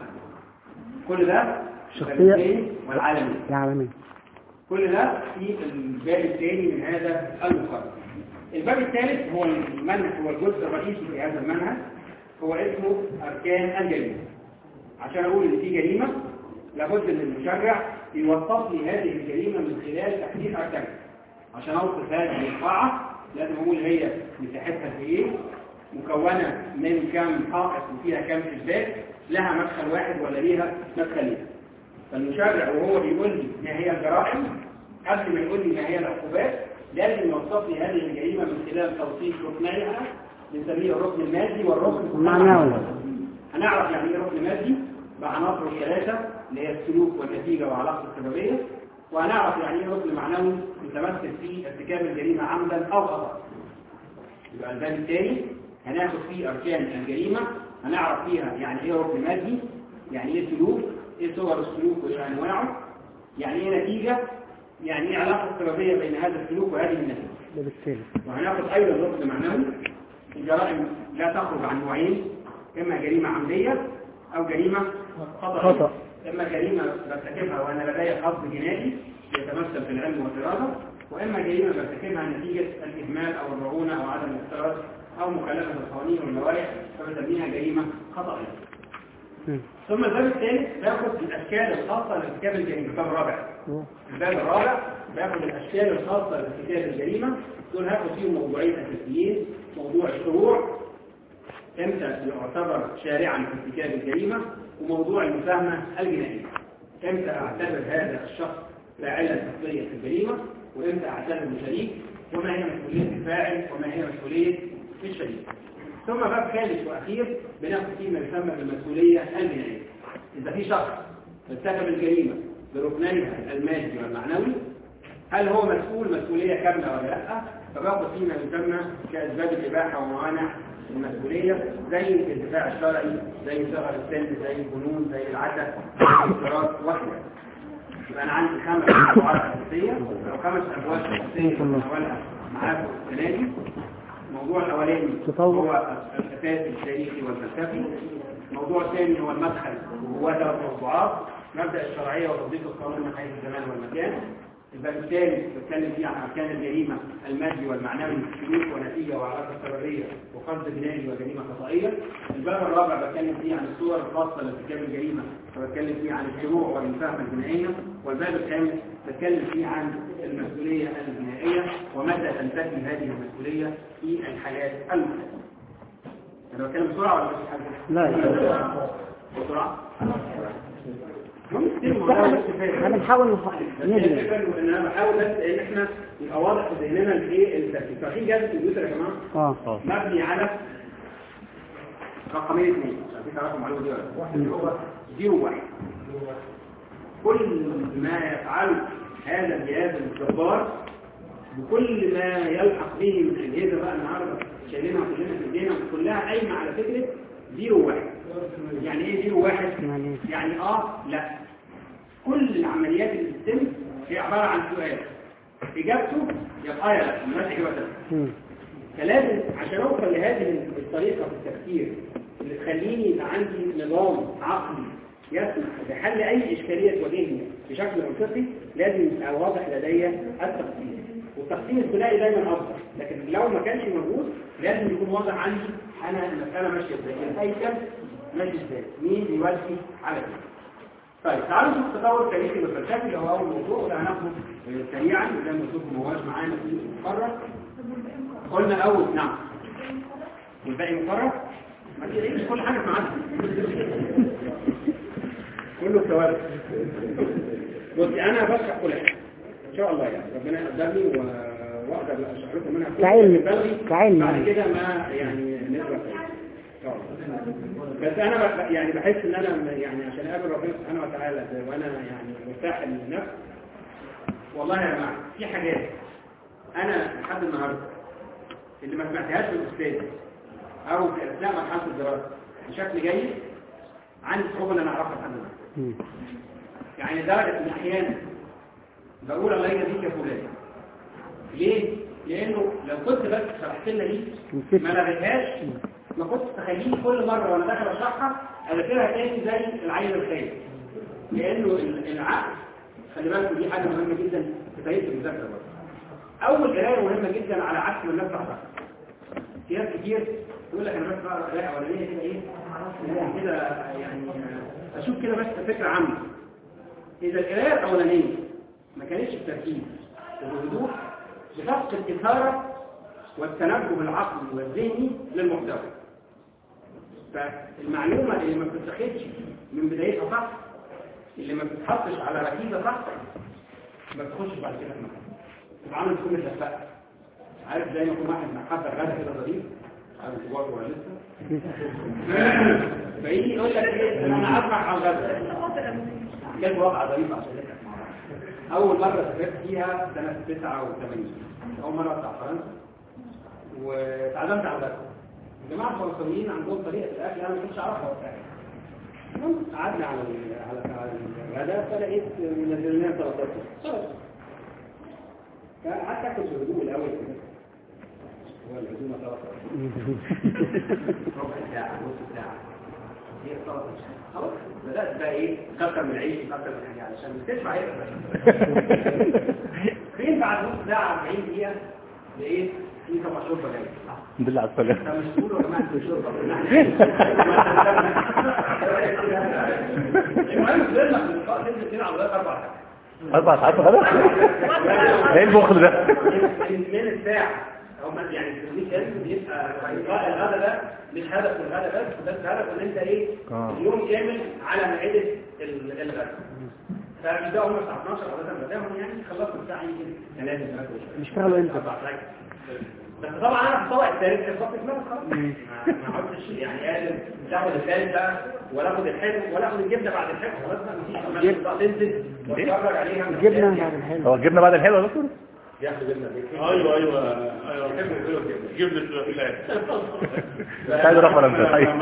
كل ده الشخصية. الفلسفي والعلمي العالمية كل ده في الباب الثاني من هذا المقرر الباب الثالث هو المنهج هو الجزء الرئيسي في هذا المنهج هو اسمه أركان الجريمة عشان أقول إن في جريمة لابد إن المشرع يوصف لي هذه الجريمة من خلال تحديد أركانها عشان أوصف هذه القاعة لازم أقول هي مساحتها في إيه مكونة من كم حائط وفيها كم إثبات لها مدخل واحد ولا ليها مدخلين فالمشرع وهو بيقول لي ما هي الجرائم قبل ما يقول لي ما هي العقوبات لازم يوصف لي هذه الجريمة من خلال توصيف ركنيها بنسميه الركن المادي والركن المعنوي. هنعرف يعني ايه ركن مادي بعناصره الثلاثة اللي هي السلوك والنتيجة وعلاقة السببية وهنعرف يعني ايه ركن معنوي متمثل في ارتكاب الجريمة عمدا او خطأ يبقى الباب الثاني هناخد فيه أركان الجريمة هنعرف فيها يعني إيه ركن مادي يعني إيه سلوك إيه صور السلوك وإيه أنواعه يعني إيه نتيجة يعني إيه علاقة سببية بين هذا السلوك وهذه النتيجة الباب الثالث وهناخد أيضا ركن معنوي الجرائم لا تخرج عن نوعين إما جريمة عمدية أو جريمة خطأ خطأ إما جريمة برتكبها وأنا لدي قصد جنائي يتمثل في العلم والإرادة وإما جريمة برتكبها نتيجة الإهمال أو الرعونة أو عدم الاختلاط أو مخالفة القوانين واللوائح فبسميها جريمة خطأية مم. ثم الباب الثالث بياخد الأشكال الخاصة لارتكاب الجريمة الباب الرابع الباب الرابع بياخد الأشكال الخاصة لارتكاب الجريمة دول هاخد فيهم موضوعين أساسيين موضوع الشروع امتى يعتبر شارعا في ارتكاب الجريمة وموضوع المساهمة الجنائية امتى اعتبر هذا الشخص فاعلا شخصيا في الجريمة وامتى اعتبره شريك وما هي مسؤولية الفاعل وما هي مسؤولية الشريك ثم باب ثالث واخير بناخد فيه ما يسمى بالمسؤولية الجنائية اذا في شخص ارتكب الجريمة بركنيها المادي والمعنوي هل هو مسؤول مسؤولية كاملة ولا لا فباخد فيه ما يسمى كأسباب الإباحة وموانع المسؤولية زي الانتفاع الشرعي زي صغر السن زي الجنون زي العدد زي الاضطراب وكذا يبقى أنا عندي خمس موضوعات أساسية أو خمس أبواب أساسية أولها معاكم السنة دي الموضوع الأولاني تطور. هو الأساس التاريخي والفلسفي الموضوع الثاني هو المدخل وهو ثلاث موضوعات مبدأ الشرعية وتطبيق القانون من حيث الزمان والمكان الباب الثالث بتكلم فيه عن أركان الجريمة المادي والمعنوي سلوك ونتيجة وعلاقة سببية وقصد جنائي وجريمة خطئية الباب الرابع بتكلم فيه عن الصور الخاصة لارتكاب الجريمة وبتكلم فيه عن الشروع والمساهمة الجنائية والباب الخامس بتكلم فيه عن المسؤولية الجنائية ومتى تنتهي هذه المسؤولية في الحالات المختلفة أنا بتكلم بسرعة ولا مش حاجة؟ لا لا بسرعة ممكن الموضوع بس فاهم. احنا بنحاول نح- بس هي نجري الفكرة ان انا بحاول بس ان احنا يبقى واضح في ذهننا الايه الترتيب فاكرين جهاز الكمبيوتر يا جماعه اه مبني على رقمين اثنين مش عارفين تعرفوا المعلومه دي ولا لا. واحد اللي هو زيرو واحد كل ما يفعله هذا الجهاز الجبار بكل ما يلحق به من اجهزه بقى النهارده شايلينها كلنا في ايدينا كلها قايمه على فكره زيرو واحد يعني ايه زيرو واحد؟ يعني يعني اه لا كل العمليات اللي بتتم هي عبارة عن سؤال اجابته يبقى يا لا مالهاش اجابه تانية. مم. فلازم عشان اوصل لهذه الطريقه في التفكير اللي تخليني يبقى عندي نظام عقلي يسمح بحل اي اشكاليه تواجهني بشكل منطقي لازم يبقى واضح لدي التقسيم والتقسيم الثنائي دايما افضل لكن لو ما كانش موجود لازم يكون واضح عندي انا المساله ماشيه ازاي الهيكل ماشي ازاي مين بيودي على مين طيب تعالوا نشوف التطور التاريخي والفلسفي اللي هو اول موضوع وده هناخده سريعا وزي ما قلت لكم ما هواش معانا في المقرر قلنا اول نعم والباقي مقرر ما تلاقيش كل حاجه معانا كله ثوابت بص انا بشرح كل حاجه ان شاء الله يعني ربنا يقدرني و- واقدر اشرح لكم منها كل كعلم. اللي بلغي. كعلم بعد يعني. كده ما يعني نسبه ان شاء الله بس انا ب- يعني بحس ان انا يعني عشان اقابل ربنا سبحانه وتعالى وانا يعني مرتاح للنفس والله يا جماعه في حاجات انا لحد النهارده اللي ما سمعتهاش من الاستاذ او في اثناء مرحله الدراسه بشكل جيد عندي صعوبه ان انا اعرفها لحد النهارده مم. يعني لدرجه ان احيانا بقول الله يجزيك يا فلان ليه؟ لانه لو كنت بس شرحت لنا دي نسيت. ما لغيتهاش ما كنتش تخليني كل مره وانا داخل اشرحها اذاكرها تاني زي العين الخير لانه ال- العقل خلي بالكم دي حاجه مهمه جدا في طريقه المذاكره برضه اول قرايه مهمه جدا على عكس ما الناس تعرفها في ناس كتير تقول لك انا بس بقرا قرايه اولانيه كده ايه يعني كده يعني اشوف كده بس فكره عامه اذا القرايه الاولانيه ما كانتش بتركيز وبهدوء بتفقد اثاره والتنبه العقلي والذهني للمحتوى فالمعلومه اللي ما بتتاخدش من بدايتها صح اللي ما بتتحطش على ركيزه صح ما بتخش بعد كده في المكان تبقى عامل تكون متلفقه عارف زي ما يكون واحد محضر غدا كده ظريف عارف كبار ولا لسه فيجي يقول لك ايه انا اسمع على الغدا كان وضع ظريف عشان نضحك مع بعض اول مره سافرت فيها سنه 89 اول مره اطلع فرنسا وتعلمت على الغدا الجماعه الفرنسيين عندهم طريقه في الاكل انا ما كنتش اعرفها وقتها المهم قعدنا على ال- على على الغداء فلقيت منزل لنا سلطات خلاص فقعدت اكل بهدوء الاول كده هو العزومه سلطه ربع ساعه نص ساعه هي الطلبة خلاص بدأت بقى ايه تكتر من العيش تكتر من الحاجة علشان تدفع ايه فين بعد نص ساعة 40 دقيقة لقيت في طبعا شرطة جاية الحمد لله على السلامة طب مش تقولوا يا جماعة انتوا شرطة المهم فضلنا في اللقاء تنزل كده على لغاية أربع ساعات أربع ساعات خلاص ايه البخل ده من الساعة هم يعني في الويكند بيبقى إلقاء الغدا ده مش هدف الغدا بس بس هدف ان انت ايه آه. اليوم كامل على مائدة ال- الغدا فبيبداوا هم الساعة 12 عادة بداهم يعني خلصوا الساعة يمكن 3 3 بيشتغلوا امتى؟ بس طبعا انا في الطبق الثالث في الصف دماغي خلاص ما ما عدتش يعني قادر تاخد الثالث بقى ولا اخد الحلو ولا اخد الجبنه بعد الحلو خلاص بقى مفيش الجبنة. بقى تنزل واتفرج عليها من الجبنة الثالث بعد يعني. الحلو هو الجبنة بعد الحلوة يا دكتور ياخدوا جبنه ايوه ايوه ايوه جبنة الفلاح مش عايز اروح ولا انت طيب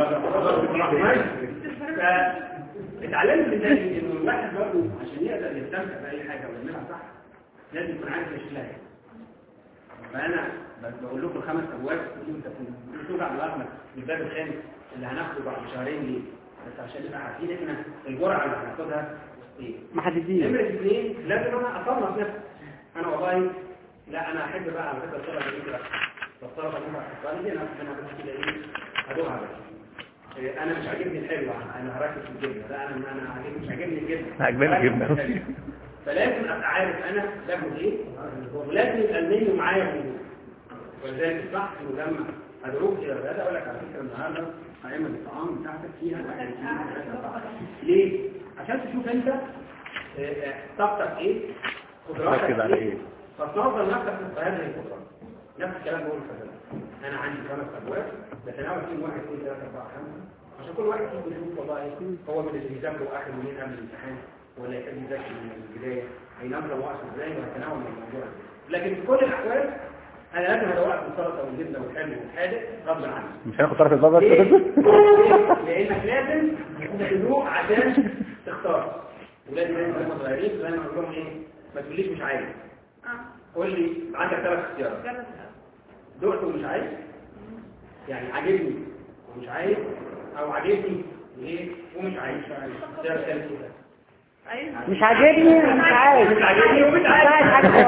اتعلمت من تاني انه الواحد برضه عشان يقدر يستمتع باي حاجه ويعملها صح لازم يكون عارف شكلها ايه فانا بقول لكم الخمس ابواب انت بتوجع دماغنا الباب الخامس اللي هناخده بعد شهرين ليه بس عشان نبقى عارفين احنا الجرعه اللي هناخدها ايه محددين نمرة اثنين لازم انا اصنف نفسي انا والله لا انا احب بقى على فكره الطلبه دي كده الطلبه دي بقى دي انا انا بس كده ايه هدوها بس إيه، انا مش عاجبني الحلو انا هركز في الجبنه لا انا انا عاجبني مش عاجبني الجبنه عاجباني الجبنة. هركز في الحلو. فلازم ابقى عارف انا باخد ايه ولازم يبقى المنيو معايا موجود ولذلك الصح لما ادعوك الى الغداء اقول لك على فكره النهارده قائمه الطعام بتاعتك فيها واحد اثنين ثلاثه اربعه ليه؟ عشان تشوف انت آه، آه، طاقتك ايه قدراتك ركز على ايه؟ فتنظم نفسك في هذه القدرات نفس الكلام بقول في انا عندي خمس ابواب بتناول فيهم واحد اثنين ثلاثه اربعه خمسه عشان كل واحد فيهم يشوف والله هو من اللي بيذاكروا اخر يومين قبل الامتحان ولا يحب يذاكر من البدايه هينظم وقته ازاي وهيتناول من الموضوع ده. لكن في كل الاحوال انا لازم ادوقك السلطه والجبنه والحلو والحادق غصب عني مش هناخد طرف الباب بس ليه؟ يا دكتور لانك لازم تدوق عشان تختار ولازم لازم هم صغيرين زي ما بقول لهم ايه ما تقوليش مش عايز قول لي عندك ثلاث اختيارات دقت ومش عايز يعني عاجبني ومش عايز او عاجبني ايه ومش عايز اختيار ثالث كده مش عاجبني مش عايز مش عاجبني ومش مش عايز عايز حاجة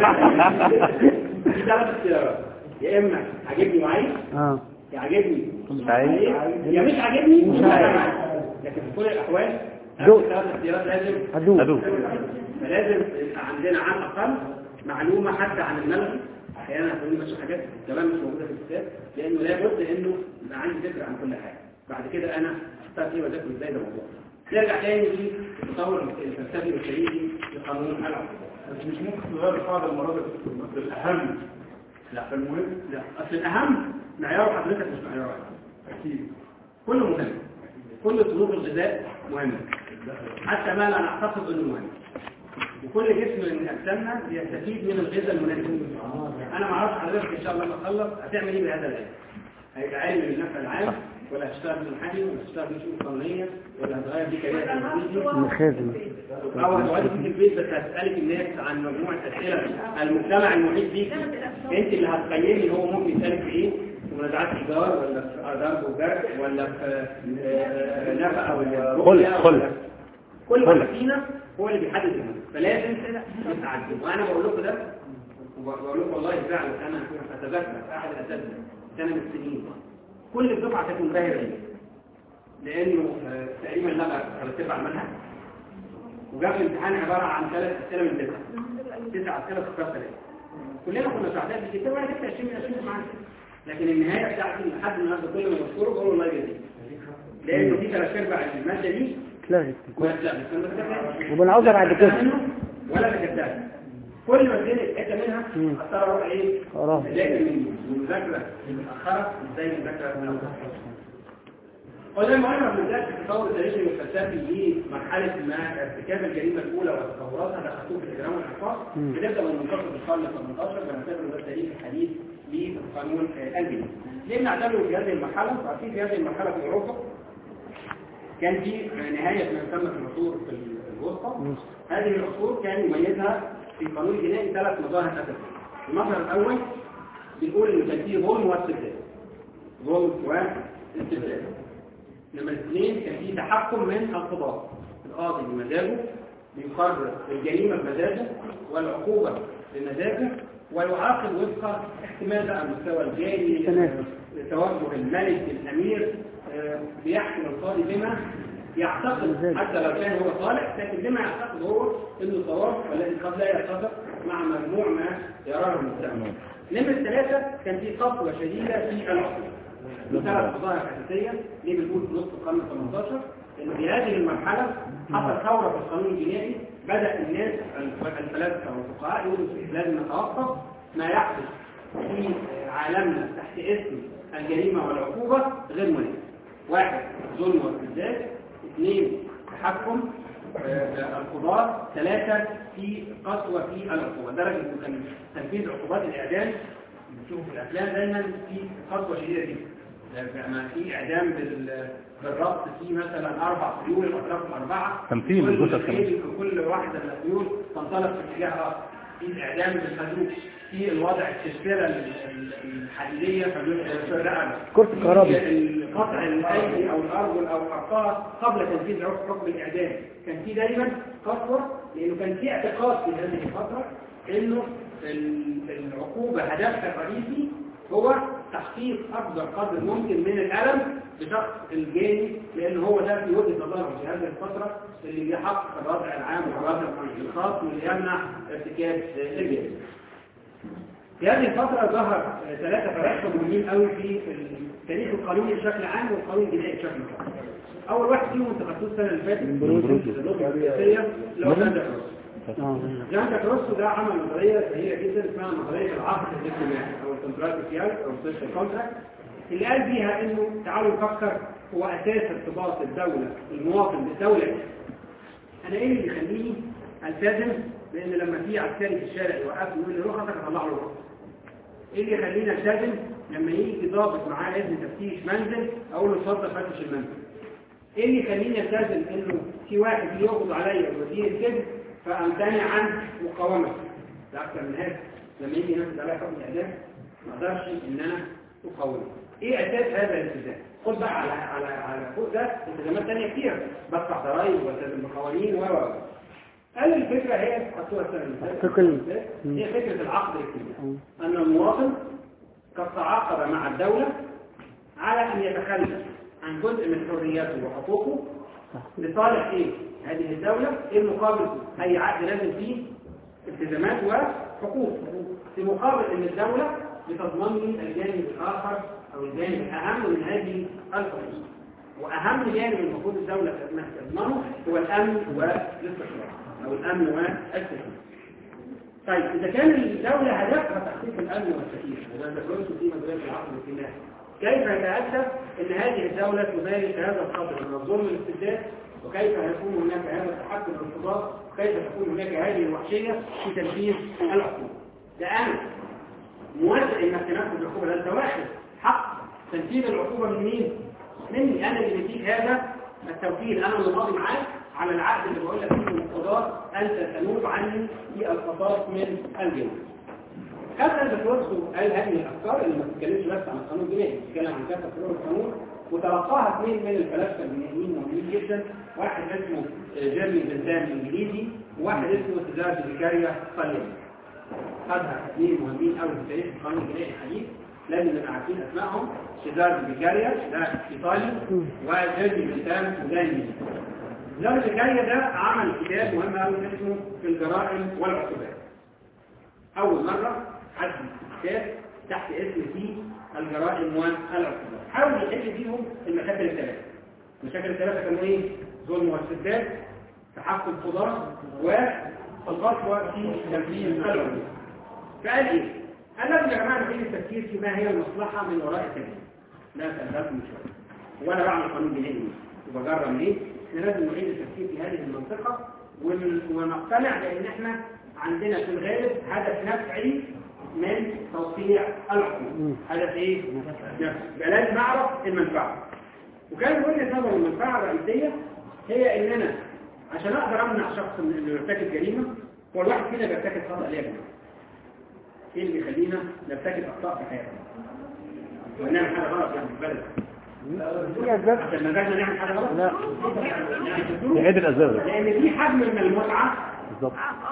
في ثلاث اختيارات يا اما عاجبني وعايز اه يا عاجبني مش عايز. يا مش عاجبني مش ومش عايز. عايز لكن في كل الاحوال دوق. ثلاث اختيارات لازم هدوق أدوق. فلازم يبقى عندنا على الاقل معلومه حتى عن الملغي احيانا هتقولي بس حاجات كمان مش موجوده في الكتاب لانه لابد انه يبقى عندي فكره عن كل حاجه بعد كده انا اختار ايه وذاكر ازاي ده موضوع نرجع تاني للتطور الفلسفي والتاريخي لقانون العقل بس مش ممكن تغير القاعدة المرة دي بس الأهم لا فالمهم لا اصل الاهم معيار حضرتك مش معيار واحد. أكيد كله مهم كل ظروف الغذاء مهمة حتى ما لا نعتقد انه مهم وكل جسم من اجسامنا بيستفيد من الغذاء المناسب انا ما اعرفش حضرتك ان شاء الله لما اخلص هتعمل ايه بهذا العلم هيبقى علم للنفع العام ولا هتشتغل في المحامي ولا هتشتغل في شؤون قانونيه ولا هتغير في كارير الانجليزي مخازن او هتقعدي في البيت بس هتسالك الناس عن مجموعه اسئله المجتمع المحيط بيك انت اللي هتقيمي هو ممكن يسالك في ايه في منازعات ايجار ولا في ضرب وجرح ولا في آه، نفقه ولا رؤيه خل- ولا- كل واحد فينا هو اللي بيحدد المهم فلازم نتعلم وانا بقول لكم ده وبقول لكم والله فعلا انا اتذكر احد الاساتذه سنه من السنين كل الدفعه كانت منبهره بيه لانه آه، تقريبا لغى ثلاث ارباع المنهج وجاب الامتحان عباره عن ثلاث اسئله من تسعه تسع اسئله في الكلاس ثلاثه كلنا كنا سعداء بالكتاب وانا جبت 20 من 20 معانا لكن النهايه بتاعتي لحد النهارده كل ما بذكره بقول الله يجزيه لانه في ثلاث ارباع الماده دي اتلغت ولا لا بس أنا بكتبها. وبنعوزها بعد كده ولا بكتبها كل ما تنقل حته منها مم. اضطر اروح ايه أقراها. اذاكر من المذاكره المتاخره ازاي المذاكره المتاخره وزي ما قلنا بنبدا في التطور التاريخي والفلسفي لمرحله ما ارتكاب الجريمه الاولى وتطوراتها دخلتوه في الاجرام والعقاب مم. بنبدا من منتصف القرن ال 18 بنعتبره ده التاريخ الحديث لقانون آه، الجنيه. ليه بنعتبره في هذه المرحله؟ وعارفين في هذه المرحله في اوروبا كان في نهايه ما يسمى في العصور في الوسطى هذه العصور كان يميزها في القانون الجنائي ثلاث مظاهر اساسيه. المظهر الاول بنقول ان كان فيه ظلم واستبداد. ظلم واستبداد. نمرة اثنين كان في تحكم من القضاة القاضي بمزاجه بيقرر الجريمة بمزاجه والعقوبة بمزاجه ويعاقب وفق احتمال بقى المستوى الجاري تناسب. آه، توجه الملك الامير آه، بيحكم القاضي بما يعتقد مزاج. حتى لو كان هو صالح لكن بما يعتقد هو انه صواب والذي قد لا يتفق مع مجموع ما يراه المجتمع. نمرة ثلاثة كان في قسوة شديدة في العقوبة. ثلاث قضايا أساسية ليه بنقول في نصف القرن 18 إن في هذه المرحلة حصل ثورة في القانون الجنائي بدأ الناس الفلاسفة والفقهاء يقولوا لازم نتوقف ما يحدث في عالمنا تحت اسم الجريمة والعقوبة غير مناسب. واحد ظلم واستبداد اثنين تحكم آه، القضاة ثلاثة في قسوة في العقوبة درجة إنه كان تنفيذ عقوبات الإعدام بتشوفوا في الأفلام دايما في قسوة شديدة جدا لما في إعدام بال- بالربط في مثلا أربع خيول الأطراف الأربعة تمثيل كل الجثث كمان. خيل كل واحدة من الخيول تنطلق في اتجاه آخر في الإعدام بالخازوق في الوضع السلسلة ال- ال- الحديدية في الرقبة كرسي كهربي. في القطع الايدي او الارجل او الارقام قبل تنفيذ حكم الاعدام كان في دايما قسوه لانه كان في اعتقاد في هذه الفتره انه ال- العقوبه هدفها الرئيسي هو تحقيق اكبر قدر ممكن من الالم لشخص الجاني لان هو ده في وجهه نظرهم في هذه الفتره اللي بيحقق الوضع العام والوضع الخاص واللي يمنع ارتكاب الجريمه في هذه الفترة ظهر آه، ثلاثة فلاسفة مهمين قوي في التاريخ القانوني بشكل عام والقانون الجنائي بشكل خاص. أول واحد فيهم انت خدتوه السنة اللي فاتت من بروسيا. اللغة السياسية اللي هو جان داك روسو. اه جان داك روسو ده عمل نظرية شهيرة جدا اسمها نظرية العقد الاجتماعي أو الكونتراكت سوشيال أو السوشيال كونتراكت اللي قال بيها إنه تعالوا نفكر هو أساس ارتباط الدولة المواطن بالدولة انا ايه اللي بيخليني التزم لان لما في عسكري في الشارع يوقفني يقول لي رخصك اطلع له رخصه ايه اللي يخليني التزم لما يجي ضابط معاه اذن تفتيش منزل اقول له اتفضل فتش المنزل ايه اللي يخليني التزم انه في واحد يجي يقبض عليا ويديني الكذب فامتنع عن مقاومته ده اكتر من هذا لما يجي ينفذ عليا حكم الاعدام ما اقدرش ان انا اقاومه ايه اساس هذا الالتزام خد بقى على على على فوق ده التزامات ثانيه كتير بدفع ضرائب والتزم بقوانين و و قال الفكره هي حطوها السنه اللي فاتت فكرة- هي فكره العقد الاجتماعي آه. أن المواطن قد تعاقد مع الدولة على أن يتخلى عن جزء من حرياته وحقوقه لصالح إيه؟ هذه الدولة إيه المقابل أي عقد لازم فيه التزامات وحقوق في مقابل أن الدولة بتضمن لي الجانب الآخر أو الجانب الأهم من هذه الحقوق وأهم جانب المفروض الدولة تضمنه هو الأمن والاستقرار أو الأمن والاستقرار طيب إذا كان الدولة هدفها تحقيق الأمن والسكينة وده ذكرته في مدرسة العقل الاجتماعي كيف يتأتى أن هذه الدولة تمارس هذا القدر من الظلم والاستبداد وكيف يكون هناك هذا التحكم بالانضباط وكيف تكون هناك هذه الوحشية في تنفيذ العقوبة ده أنا موافق انك تنفذ العقوبة ده انت واخد حق تنفيذ العقوبة من مين؟ مني انا اللي بديك هذا التوكيل انا اللي ماضي معاك على العقد اللي بقول لك فيه من القضاء انت تنوب عني في القضاء من الجنة هذا الدكتور قال هذه الافكار اللي ما بتتكلمش بس عن القانون الجنائي بتتكلم عن كافه فروع القانون وتلقاها اثنين من الفلاسفه الجنائيين مهمين جدا واحد اسمه جيرمي بنتام الانجليزي وواحد اسمه سيزار زكريا صليبي خدها اثنين مهمين قوي في تاريخ القانون الجنائي الحديث لازم نبقى عارفين اسمائهم سيزار زكريا ده ايطالي وجيرمي بنتام وده انجليزي سيزار زكريا ده عمل كتاب مهم قوي اسمه في الجرائم والعقوبات أول مرة حد كتاب تحت اسم فيه الجرائم والعقوبات حاول يحل فيهم المشاكل الثلاثة المشاكل الثلاثة كانوا إيه؟ ظلم واستبداد تحكم قضاء والقسوة في تنفيذ العقوبات فقال إيه؟ قال لازم يا جماعة نعيد التفكير في ما هي المصلحة من وراء التنفيذ لا تأذبني شوية وأنا بعمل قانون جنائي وبجرم ليه؟ احنا لازم نعيد التفكير في هذه المنطقة ون- ونقتنع بأن احنا عندنا في الغالب هدف نفعي من توقيع العقوبة هدف ايه؟ نفعي يبقى لازم نعرف المنفعة وكان وجهة نظر المنفعة الرئيسية هي ان انا عشان اقدر امنع شخص من انه يرتكب جريمة هو الواحد فينا بيرتكب خطأ ليه يا جماعة؟ ايه اللي بيخلينا نرتكب اخطاء في حياتنا؟ ونعمل حاجة غلط يعني في البلد في اسباب عشان ما نرجعش نعمل حاجه غلط لا نعيد الاسباب لان في حجم من المتعه بالظبط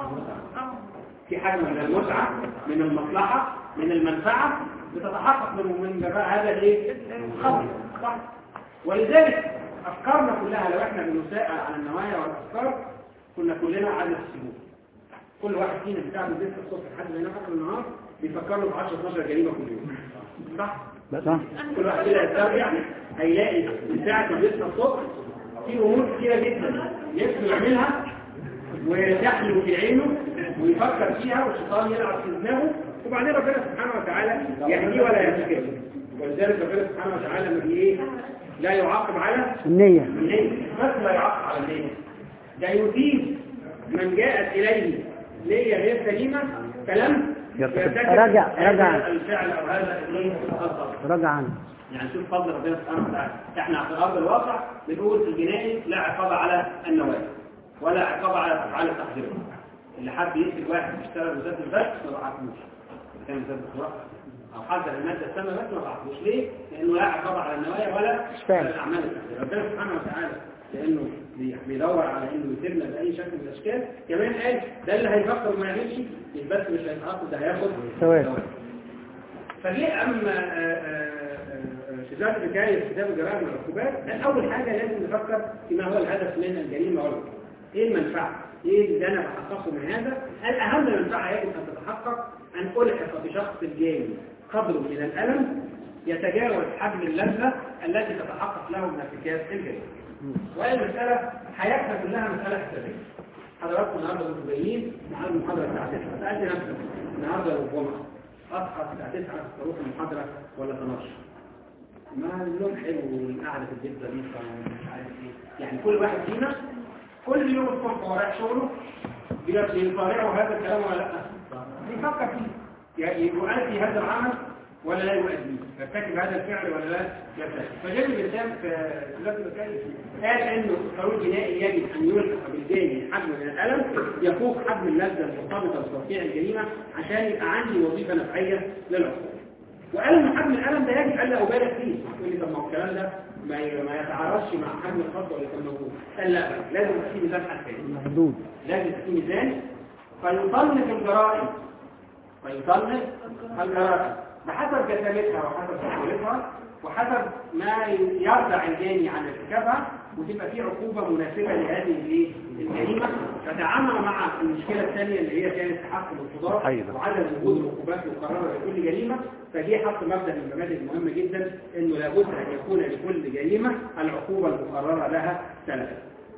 في حجم من المتعة من المصلحة من المنفعة بتتحقق من من جراء هذا الايه الخطر صح ولذلك افكارنا كلها لو احنا بنسائل عن النوايا والافكار كنا كلنا عدد السلوك كل واحد فينا بتاع من بيت الصبح لحد ما ينام اخر النهار بيفكر له ب 10 12 جريمه كل يوم صح صح كل واحد كده يسترجع هيلاقي من ساعه ما بيصحى الصبح في امور كتيره جدا نفسه يعملها وتحلو في عينه ويفكر فيها والشيطان يلعب في دماغه وبعدين ربنا سبحانه وتعالى يهديه ولا يهديه ولذلك ربنا سبحانه وتعالى ما بي ايه لا يعاقب على النية النية بس لا يعاقب على النية ده يثيب من جاءت إليه نية غير سليمة فلم يرتكب. يرتكب رجع- هذا رجع. الفعل أو هذا الايه الخطأ رجع عنه يعني شوف فضل ربنا سبحانه وتعالى احنا في ارض الواقع بنقول في الجنائي لا عقاب على النوايا ولا عقاب على افعال التحضير اللي حب يقتل واحد يشتغل مسدس بس ما بعتلوش إذا كان مسدس ورق او حذر الماده السامه بس ما بعتلوش ليه؟ لانه لا عقاب على النوايا ولا فعل. على الاعمال التحضير ربنا سبحانه وتعالى لانه بي- بيدور على انه يسيرنا باي شكل من الاشكال كمان قال ده اللي هيفكر وما يعملش مش بس مش هيتعاقب ده هياخد ثواب. فليه أما آه، آه، آه، في ذات حكاية كتاب الجرائم والعقوبات ده أول حاجة لازم نفكر فيما هو الهدف من الجريمة والعقوبة إيه المنفعة؟ إيه اللي أنا بحققه من هذا؟ الأهم منفعة يجب أن تتحقق أن ألحق بشخص الجاني قدر من الألم يتجاوز حجم اللذة التي تتحقق له من ارتكاب الجريمة. وهي المسألة حياتنا كلها مسألة حسابية. حضراتكم النهارده انتوا جايين مع المحاضرة الساعة 9 سألت نفسك النهارده الجمعة اصحى الساعة 9 اروح المحاضرة ولا 12 ما النوم حلو والقعدة في البيت ظريفة ومش عارف ايه يعني كل واحد فينا كل يوم الصبح وهو رايح شغله بيطالعه هذا الكلام ولا لا بيفكر فيه يعني يؤدي هذا العمل ولا لا يؤديه يرتكب هذا الفعل ولا لا يرتكب فجاب الإسلام في ثلاثة مسائل قال انه القانون الجنائي يجب ان يلحق بالجاني حجم من الالم يفوق حجم اللذه المرتبطه بتوقيع الجريمه عشان يبقى عندي وظيفه نفعيه للعقوبه وقال ان حجم الالم ده يجب الا ابالغ فيه يقول لي طب ما هو الكلام ده ما ي- ما يتعارضش مع حجم الخطا اللي كان موجود قال لا لازم يبقى في ميزان حساسي محدود لازم يبقى في ميزان فيصنف الجرائم فيصنف الجرائم بحسب جسامتها وحسب سهولتها وحسب ما يرجع الجاني عن ارتكابها وتبقى في عقوبة مناسبة لهذه الايه؟ الجريمة فتعامل مع المشكلة الثانية اللي هي كانت تحكم القضاء أيضا. وعدم وجود العقوبات المقررة لكل جريمة فدي حط مبدأ من المبادئ المهمة جدا انه لابد ان يكون لكل جريمة العقوبة المقررة لها ثلاثة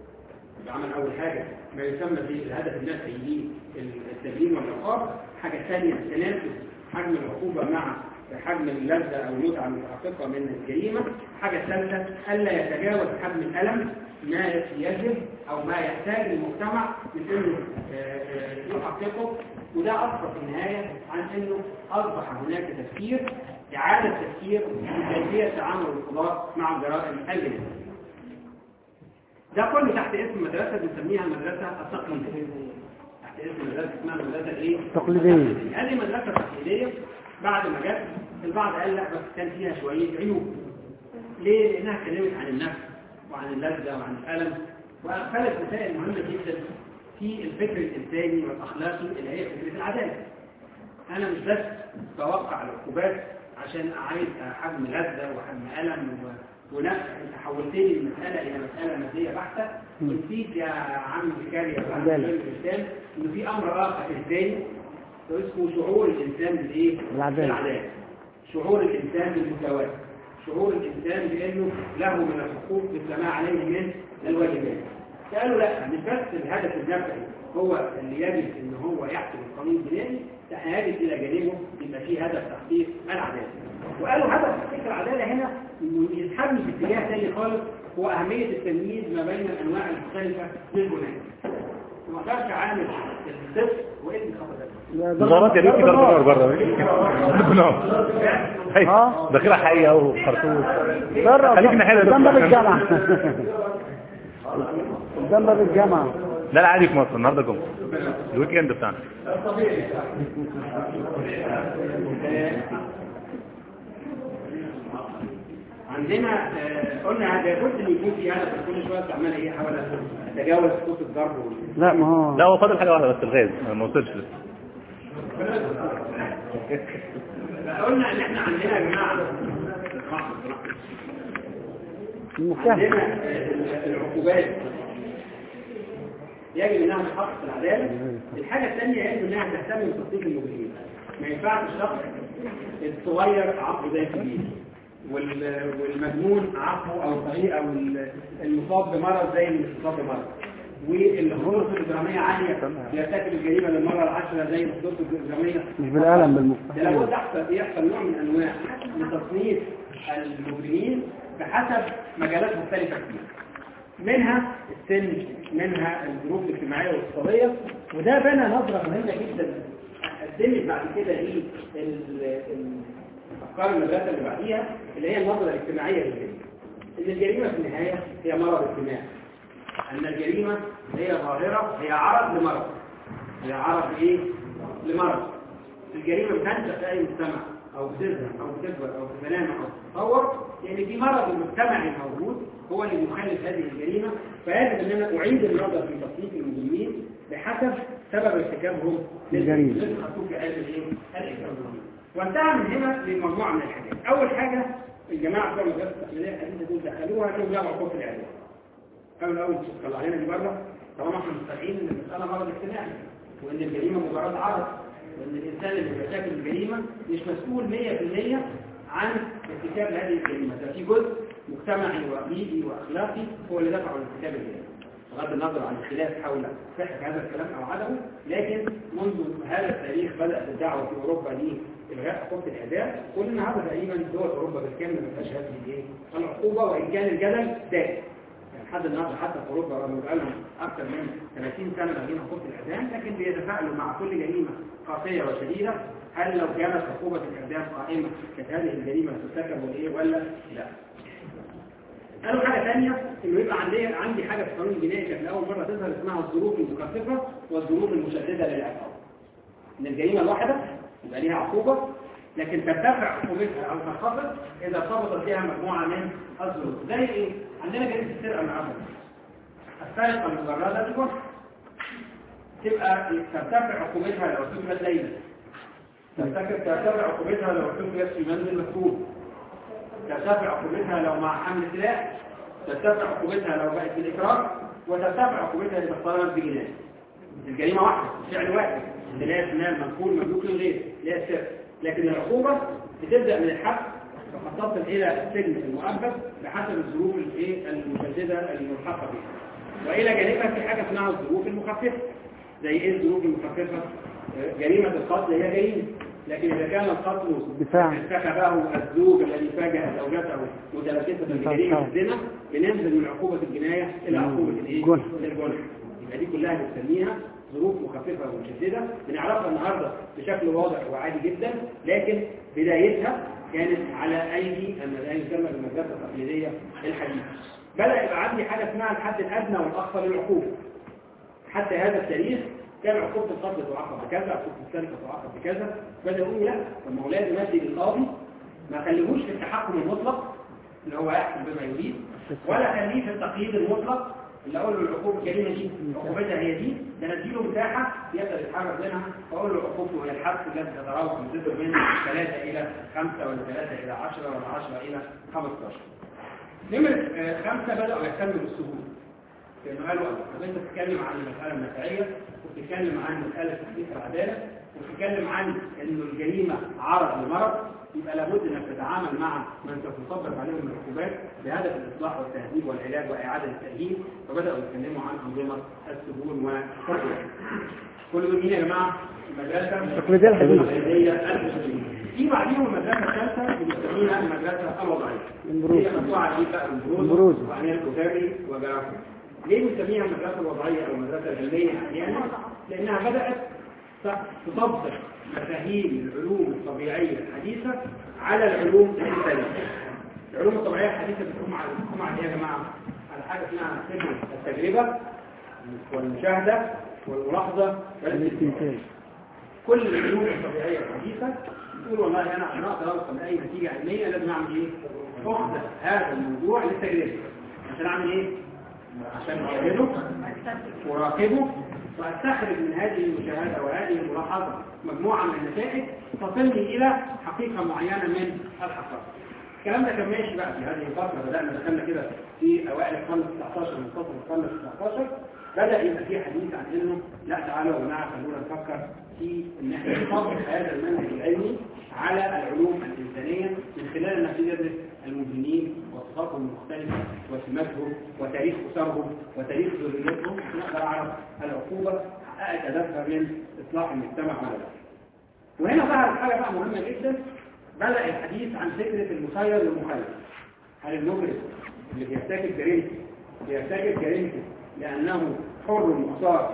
عمل أول حاجة ما يسمى بالهدف النفعي للتجريم والعقاب حاجة ثانية تنافس حجم العقوبة مع حجم اللذة أو المتعة المتحققة من الجريمة حاجة ثالثة ألا يتجاوز حجم الألم ما يجب أو ما يحتاج المجتمع من أنه آه، آه، يحققه وده أصبح في النهاية عن أنه أصبح هناك تفكير إعادة تفكير في كيفية تعامل القضاء مع الجرائم الجنائية ده كله تحت اسم مدرسة بنسميها المدرسة التقليدية تحت اسم مدرسة اسمها المدرسة ايه؟ تقليدية. هذه مدرسة تقليدية بعد ما جت البعض قال لا بس كان فيها شوية عيوب ليه؟ لأنها اتكلمت عن النفس وعن اللذة وعن الألم وأخذت مسائل مهمة جدا في الفكر الإنساني والأخلاقي اللي هي فكرة العدالة أنا مش بس بوقع العقوبات عشان أعيد حجم لذة وحجم ألم و- ونفس أنت حولتني المسألة إلى مسألة مادية بحتة ونسيت يا عم زكريا يا عم عدالة. الإنسان إنه في أمر آخر إنساني اسمه شعور الإنسان بالإيه؟ بالعدالة. بالعدالة شعور الإنسان بالمساواة شعور الإنسان بأنه له من الحقوق مثل ما عليه من الواجبات قالوا لا مش بس الهدف النفعي هو اللي يجب ان هو يحكم القانون الجنائي لا احنا يجب الى جانبه يبقى فيه هدف تحقيق العداله وقالوا هدف تحقيق العداله هنا انه يتحمل في اتجاه ثاني خالص هو اهميه التمييز ما بين الانواع المختلفه للجنائي ما كانش عامل الصفر وابن خطأ نظارات يا ريت كده بره بره هي آه. ذخيره حقيقيه وخرطوم بره خليك نحل قدام باب الجامعة قدام باب الجامعة لا لا عادي في مصر النهارده جمعه الويك اند بتاعنا عندنا آه، قلنا لابد ان يكون في هدف كل شويه عمال ايه احاول اتجاوز خطوط الضرب وال- لا ما هو لا هو فاضل حاجه واحده بس الغاز ما وصلش لسه فقلنا ان احنا عندنا يا جماعه المفتاح عندنا آه، العقوبات يجب انها تحقق العداله الحاجه الثانيه يجب انها تهتم بتصنيف المجرمين ما ينفعش الشخص الصغير عقله زي الكبير وال- والمجنون عقله او الصغير او ال- المصاب بمرض زي المصاب بمرض والخطوط الإجرامية عالية يرتكب الجريمة للمرة العاشرة زي الخطوط الإجرامية مش بالقلم بالمفتاح ده لابد يحصل يحصل نوع من انواع لتصنيف المجرمين بحسب مجالات مختلفه كتير منها السن منها الظروف الاجتماعيه والاقتصاديه وده بنى نظره مهمه جدا قدمت بعد كده ايه ال- ال- افكار المدرسه اللي بعديها اللي هي النظره الاجتماعيه للجريمه ان الجريمه في النهايه هي مرض اجتماعي ان الجريمه هي ظاهره هي عرض لمرض هي عرض ايه لمرض الجريمه بتنشا في اي مجتمع او بتظهر او بتكبر او بتنام او تتطور لان في مرض المجتمعي موجود هو اللي بيخلف هذه الجريمه فيجب ان انا اعيد النظر في تصنيف المجرمين بحسب سبب ارتكابهم الجريمة. لازم خدوه في علم الايه؟ الاجتماعي وانتهى من هنا لمجموعه من الحاجات اول حاجه الجماعه بتوع المدرسه التحليليه الحديثه دول دخلوها انهم يلعبوا حقوق الاعلام قالوا الاول طلع لنا دي بره طالما احنا مستقيم ان المساله مرض اجتماعي وان الجريمه مجرد عرض وان الانسان اللي بيرتكب الجريمه مش مسؤول 100% عن ارتكاب هذه الجريمه ده في جزء مجتمعي وبيئي واخلاقي هو اللي دفعه لارتكاب الجريمه بغض النظر عن الخلاف حول صحه هذا الكلام او عدمه لكن منذ هذا التاريخ بدات الدعوه في اوروبا لالغاء حقوق الاعدام والنهارده تقريبا دول اوروبا بالكامل ما فيهاش هذه الايه العقوبه وان كان الجدل دائم يعني لحد النهارده حتى في اوروبا رغم بقى لهم اكثر من 30 سنه لاغين حقوق الاعدام لكن بيتفاعلوا مع كل جريمه قاسيه وشديده هل لو كانت عقوبه الاعدام قائمه كانت هذه الجريمه ترتكب وايه ولا لا؟ قالوا حاجه ثانيه انه يبقى عندي عندي حاجه في القانون الجنائي كانت لاول مره تظهر اسمها الظروف المكثفه والظروف المشدده للعقاب. ان الجريمه الواحده يبقى ليها عقوبه لكن ترتفع عقوبتها او تنخفض اذا ارتبطت فيها مجموعه من الظروف زي ايه عندنا جريمه السرقه العامه السرقه المجرده دي واحدة. تبقى ترتفع عقوبتها لو ارتكبت ليلا ترتكب ترتفع عقوبتها لو ارتكبت في منزل مكتوب ترتفع عقوبتها لو مع حمل سلاح ترتفع عقوبتها لو بقت بالاكراه وترتفع عقوبتها اذا اقترنت بجنايه الجريمه واحده فعل واحد اللي هي شمال منقول مملوك للغير اللي هي السرقه لكن العقوبه بتبدا من الحق وقد تصل الى السجن المؤبد بحسب الظروف الايه المشدده الملحقه بها والى جانبها في حاجه اسمها الظروف المخففه زي ايه الظروف المخففه آه، جريمه القتل هي جريمه لكن اذا كان القتل دفاع. ارتكبه الزوج الذي فاجأ زوجته متلبسه بجريمه الزنا بننزل من عقوبه الجنايه الى عقوبه الايه؟ جنح. الجنح يبقى دي كلها بنسميها ظروف مخففه ومشدده بنعرفها النهارده بشكل واضح وعادي جدا لكن بدايتها كانت على ايدي ما يسمى بالمدرسه التقليديه الحديثه بدا يبقى عندي حاجه اسمها الحد الادنى والاقصى للعقوبه حتى هذا التاريخ كان عقوبة القتل تعاقب بكذا عقوبة السرقة تعاقب بكذا بدأ يقول لا طب ما هو لازم ادي للقاضي ما خليهوش في التحكم المطلق اللي هو يحكم بما يريد ولا خليه في التقييد المطلق اللي اقول له العقوبة الجريمة دي عقوبتها هي دي ده انا اديله مساحة يقدر يتحرك منها واقول له عقوبته هي الحبس الذي تتراوح من صفر من ثلاثة إلى خمسة ولا ثلاثة إلى عشرة ولا عشرة إلى 15 نمرة آه، خمسة بدأوا يهتموا بالسهول لأنه قالوا طب أنت بتتكلم عن المسألة النفعية وبتتكلم عن مسألة تحقيق العدالة وبتتكلم عن إنه الجريمة عرض لمرض يبقى لابد إنك تتعامل مع من سوف تطبق عليهم العقوبات بهدف الإصلاح والتهذيب والعلاج وإعادة التأهيل فبدأوا يتكلموا عن أنظمة السجون والتربية كل دول مين يا جماعة؟ المدرسة التقليدية الحديثة. التقليدية الحديثة. في بعديهم المدرسة الثالثة بنسميها المدرسة الوضعية البروز. هي مجموعة دي بقى البروز. البروز وأمير الكتابي وجرافة ليه بنسميها المدرسة الوضعية أو المدرسة العلمية أحيانا؟ لأنها بدأت تطبق مفاهيم العلوم الطبيعية الحديثة على العلوم الإنسانية. العلوم الطبيعية الحديثة بتقوم على بتقوم على إيه يا جماعة؟ على حاجة اسمها خدمة التجربة والمشاهدة والملاحظة والاستنتاج. الاستنتاج كل العلوم الطبيعية الحديثة تقول والله انا عشان اقدر اوصل لاي نتيجه علميه لازم اعمل ايه؟ اخذ هذا الموضوع للتجربه عشان اعمل ايه؟ عشان اعرضه وراقبه واستخرج من هذه المشاهده وهذه الملاحظه مجموعه من النتائج تصلني الى حقيقه معينه من الحقائق. الكلام ده كان ماشي بقى في هذه الفتره بدانا دخلنا كده في اوائل القرن ال 19 منتصف القرن ال 19 بدا يبقى في حديث عن انه لا تعالوا يا جماعه خلونا نفكر في ان احنا نطبق هذا المنهج العلمي على العلوم الانسانيه من خلال ان احنا ندرس المدنيين وصفاتهم المختلفه وسماتهم وتاريخ اسرهم وتاريخ ذريتهم عشان اقدر اعرف العقوبه حققت هدفها من اصلاح المجتمع ولا لا. وهنا ظهرت حاجه بقى مهمه جدا بدأ الحديث عن فكرة المسير والمخالف هل المجرم اللي بيرتكب جريمته بيرتكب جريمته لأنه حر مختار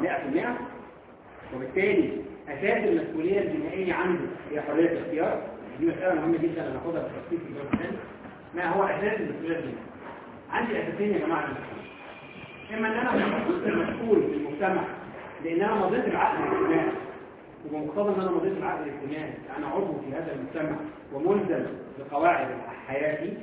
100% وبالتالي أساس المسؤولية الجنائية عنده هي حرية الاختيار دي مسألة مهمة جدا أنا هاخدها بالتفصيل في الجواب الثاني ما هو أساس المسؤولية الجنائية عندي أساسين يا جماعة إما أن أنا مسؤول في المجتمع لأن أنا مضيت العقل الاجتماعي وبمقتضى ان انا مضيت العقد الاجتماعي انا عضو في هذا المجتمع وملزم بقواعد حياتي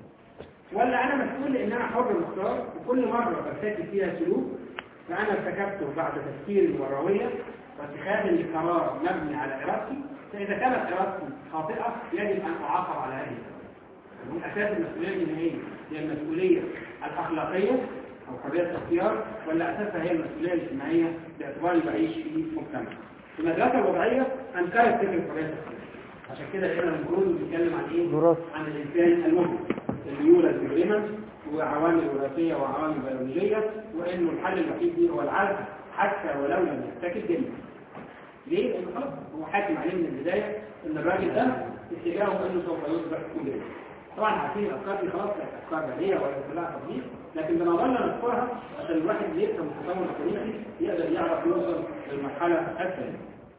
ولا انا مسؤول لان انا حر مختار وكل مره برتكب فيها سلوك فانا ارتكبته بعد تفكير ورويه واتخاذ لقرار مبني على ارادتي فاذا كانت ارادتي خاطئه يجب ان اعاقب على هذه من اساس المسؤوليه الجنائيه هي المسؤوليه الاخلاقيه او حريه الاختيار ولا اساسها هي المسؤوليه الاجتماعيه باعتباري بعيش في مجتمع في المدرسة الوضعية أنكرت فكرة حرية التفكير عشان كده هنا المفروض بيتكلم عن إيه؟ وراثة. عن الإنسان المهم اللي يولد مجرما وعوامل وراثية وعوامل بيولوجية وإنه الحل الوحيد ليه هو العدل حتى ولو لم يرتكب جريمة. ليه؟ لأنه خلاص هو حاكم عليه من البداية إن الراجل ده اتجاهه إنه سوف يصبح مجرم. طبعا عارفين الأفكار دي خلاص كانت أفكار بديهية ولا كلها تطبيق لكن بنظل نذكرها عشان الواحد اللي يفهم التطور التاريخي يقدر يعرف يوصل للمرحلة الثانية.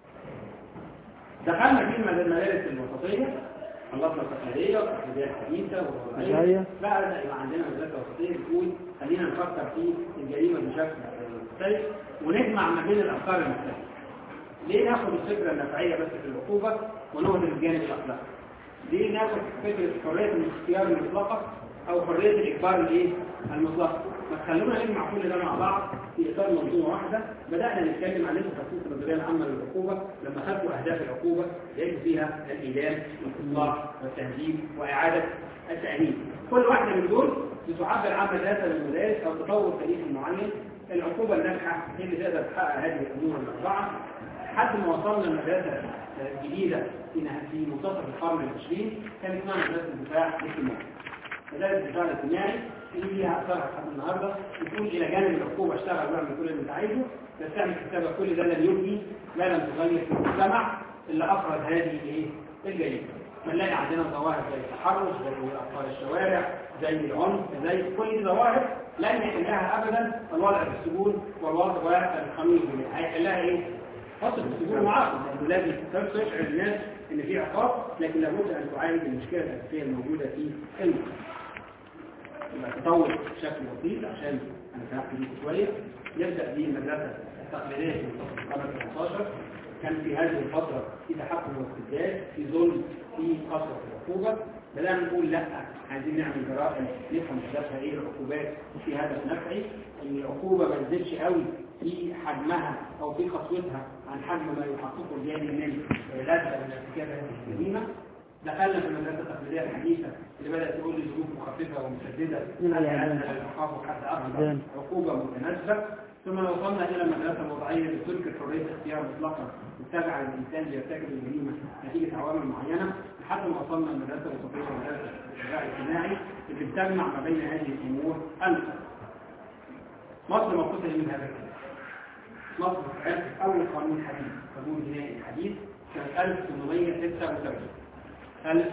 دخلنا في المدارس الوسطية خلصنا التقليدية والتقليدية الحديثة والوضعية الوضعية. لا لا يبقى عندنا مدرسة وسطية بتقول خلينا نفكر في الجريمة بشكل مختلف ونجمع ما بين الأفكار المختلفة. ليه ناخد الفكرة النفعية بس في العقوبة ونهدر الجانب الأخلاقي؟ ليه ناخد فكرة حرية الاختيار المطلقة أو حرية الإجبار الإيه؟ المطلقة؟ ما تخلونا نجمع كل ده مع بعض في إطار منظومة واحدة بدأنا نتكلم عن تخصيص النظرية العامة للعقوبة لما خدوا أهداف العقوبة لقيتوا فيها الإيلام والإصلاح والتهذيب وإعادة التأهيل كل واحدة من دول بتعبر عن مدرسة للمدارس أو تطور تاريخي معين العقوبة الناجحة هي اللي تقدر تحقق هذه الأمور الأربعة لحد ما وصلنا لمدرسة جديدة في نه- في منتصف القرن العشرين كانت اسمها مدرسة الدفاع الاجتماعي. مدارس الدفاع الاجتماعي اللي ليها اثار لحد النهارده بتقول الى جانب العقوبه اشتغل واعمل كل اللي انت عايزه بس تعمل حسابك كل ده لن يبني ما لم تغير في المجتمع اللي افرز هذه الايه؟ الجريمه. بنلاقي عندنا ظواهر زي التحرش زي اطفال الشوارع زي العنف زي كل دي ظواهر لن يحلها ابدا الوضع في السجون والوضع والقانون الجنائي هيحلها ايه؟ فصل السجون معاقب لانه لازم تشعر الناس ان في عقاب لكن لابد ان تعالج المشكله الاساسيه الموجوده في المجتمع. يبقى تطور بشكل بسيط عشان انا سمعت فيه شويه يبدا به المدرسه التقليديه في منتصف القرن ال 19 كان في هذه الفتره في تحكم واستبداد في ظلم في قسوه العقوبه بدانا نقول لا عايزين نعمل جرائم نفهم هدفها ايه العقوبات في هدف نفعي ان العقوبه ما تزيدش قوي في حجمها او في قسوتها عن حجم ما يحققه الجاني من لذه من ارتكاب هذه الجريمه دخلنا في المدرسة التقليدية الحديثة اللي بدأت تقول لي ظروف مخففة ومشددة من حتى الإعدام. أدنى للعقاب وحتى أقصى إعدام. عقوبة متناسبة ثم وصلنا إلى المدرسة الوضعية اللي تنكر حرية الاختيار مطلقا وتتبع الإنسان ليرتكب الجريمة نتيجة عوامل معينة لحد ما وصلنا المدرسة الوسطية ومدرسة الدفاع الاجتماعي اللي بتجمع ما بين هذه الأمور أنفع. مصر موقفها إيه من هذا الكلام؟ مصر عرفت أول قانون حديث قانون جنائي حديث سنة 1876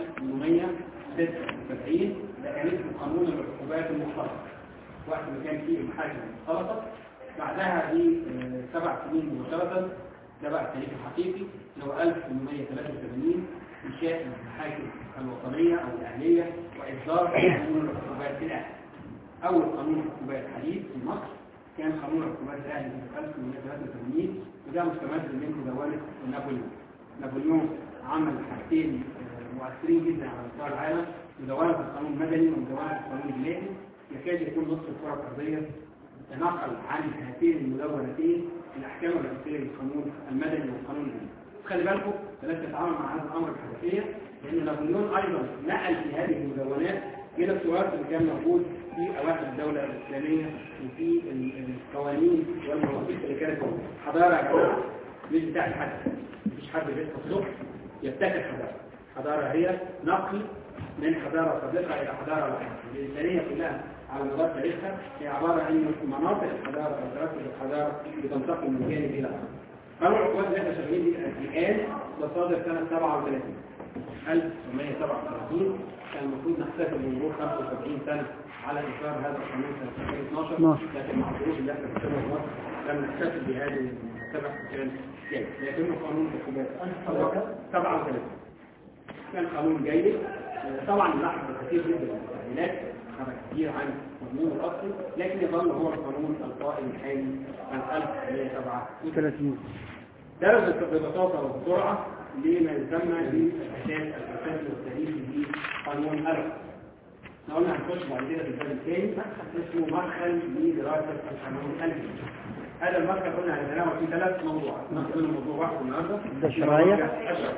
1876 ده كان اسمه قانون العقوبات المختلطة وقت ما كان فيه المحاكم المختلطة بعدها ب سبع سنين مباشرة ده بقى التاريخ الحقيقي اللي هو 1883 إنشاء المحاكم الوطنية أو الأهلية وإصدار قانون العقوبات في الأهل أول قانون عقوبات حديث في مصر كان قانون عقوبات الأهل في 1883 وده مستمد من مدونة نابليون نابليون عمل حاجتين آه، مؤثرين جدا على مستوى العالم مدونة القانون المدني ومدونة القانون الجنائي يكاد يكون نصف الكرة الأرضية تنقل عن هاتين المدونتين الأحكام الرئيسية للقانون المدني والقانون الجنائي خلي بالكم بلاش تتعامل مع هذا الأمر بحرفية لأن نابليون أيضا نقل في هذه المدونات إلى التراث اللي كان موجود في أواخر الدولة الإسلامية وفي ال- القوانين والمواثيق اللي كانت موجودة. حضارة يا جماعة مش بتاعت حد مفيش حد بيصحى الصبح يبتكر حضارة حضارة هي نقل من حضارة سابقة إلى حضارة لاحقة الإنسانية كلها على مدار تاريخها هي عبارة عن مناطق الحضارة أو تركز الحضارة بتنتقل من جانب إلى آخر قانون العقوبات اللي احنا شغالين بيه الآن ده صادر سنة 37 1937 كان المفروض نحتفل بمرور 75 سنة على إصدار هذا القانون سنة 2012 لكن مع الظروف اللي احنا بنشوفها في مصر لم نحتفل بهذه المناسبة كان جيد لكنه قانون العقوبات 37 كان قانون جيد آه، طبعا لاحظ كثير جدا من التعديلات خرج كثير عن مضمون الاصلي لكن يظل هو القانون القائم الحالي عن 1937 30 درس ببساطة وبسرعة لما يسمى بالأساس الأساسي والتاريخي لقانون الألف. احنا قلنا هنخش بعد كده في الباب الثاني اسمه مدخل لدراسة القانون الألفي. هذا المدخل قلنا هنتناول فيه ثلاث موضوعات، ناخد منهم موضوع واحد النهارده. ده الشرعية. الشرعية.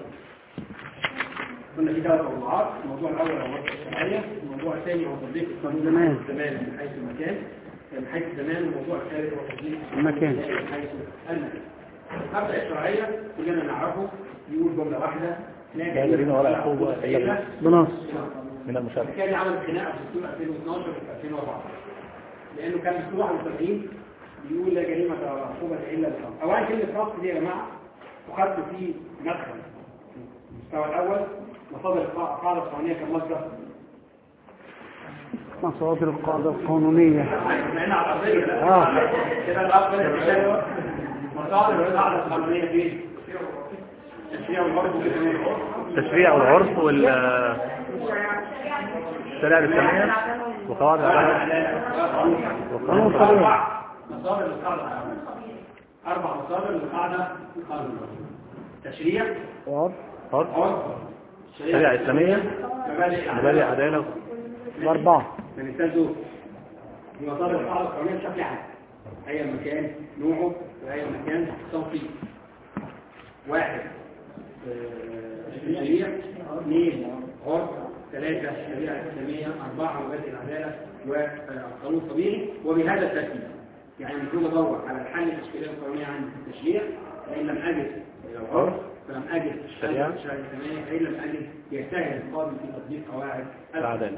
قلنا في ثلاث موضوعات، الموضوع الأول هو الوضع الشرعية، الموضوع الثاني هو تطبيق القانون زمان. الزمان من حيث المكان، من حيث الزمان، والموضوع الثالث هو تطبيق المكان. من حيث المكان. مبدأ الشرعية كلنا نعرفه يقول جملة واحدة لا لا جريمة ولا عقوبة إلا بنص من المشاركة كان عمل خناقة في دستور 2012 وفي 2014 لأنه كان دستور 71 بيقول لا جريمة ولا عقوبة إلا بالقانون أولا كلمة رفض دي يا جماعة وخدت فيه مدخل المستوى الأول مصادر القاع- القاعدة القانونية كمصدر مصادر القاعدة القانونية احنا على الأرضية لا. آه. كده الأفضل التشريع مصادر القاعدة القانونية فين؟ التشريع والغرب وكده التشريع والعرف وال الشريعة الإسلامية وقواعد العدالة قانون طبيعي أربع مصادر للقاعدة القانونية أربع مصادر للقاعدة القانونية تشريع وعرف عرف عرف شريعة إسلامية مبادئ مبادئ عدالة الأربعة من الثلاث دول دي مصادر القاعدة القانونية بشكل عام أي مكان نوعه وأي مكان توصيف واحد آه، الشريعة اثنين عرف ثلاثة الشريعة الإسلامية أربعة مبادئ العدالة والقانون الطبيعي وبهذا الترتيب يعني المفروض أدور على الحل الإشكالية القانونية عند التشريع فإن لم أجد العرف فلم أجد الشريعة. الشريعة الإسلامية فإن لم أجد يجتهد القاضي في تطبيق قواعد العدالة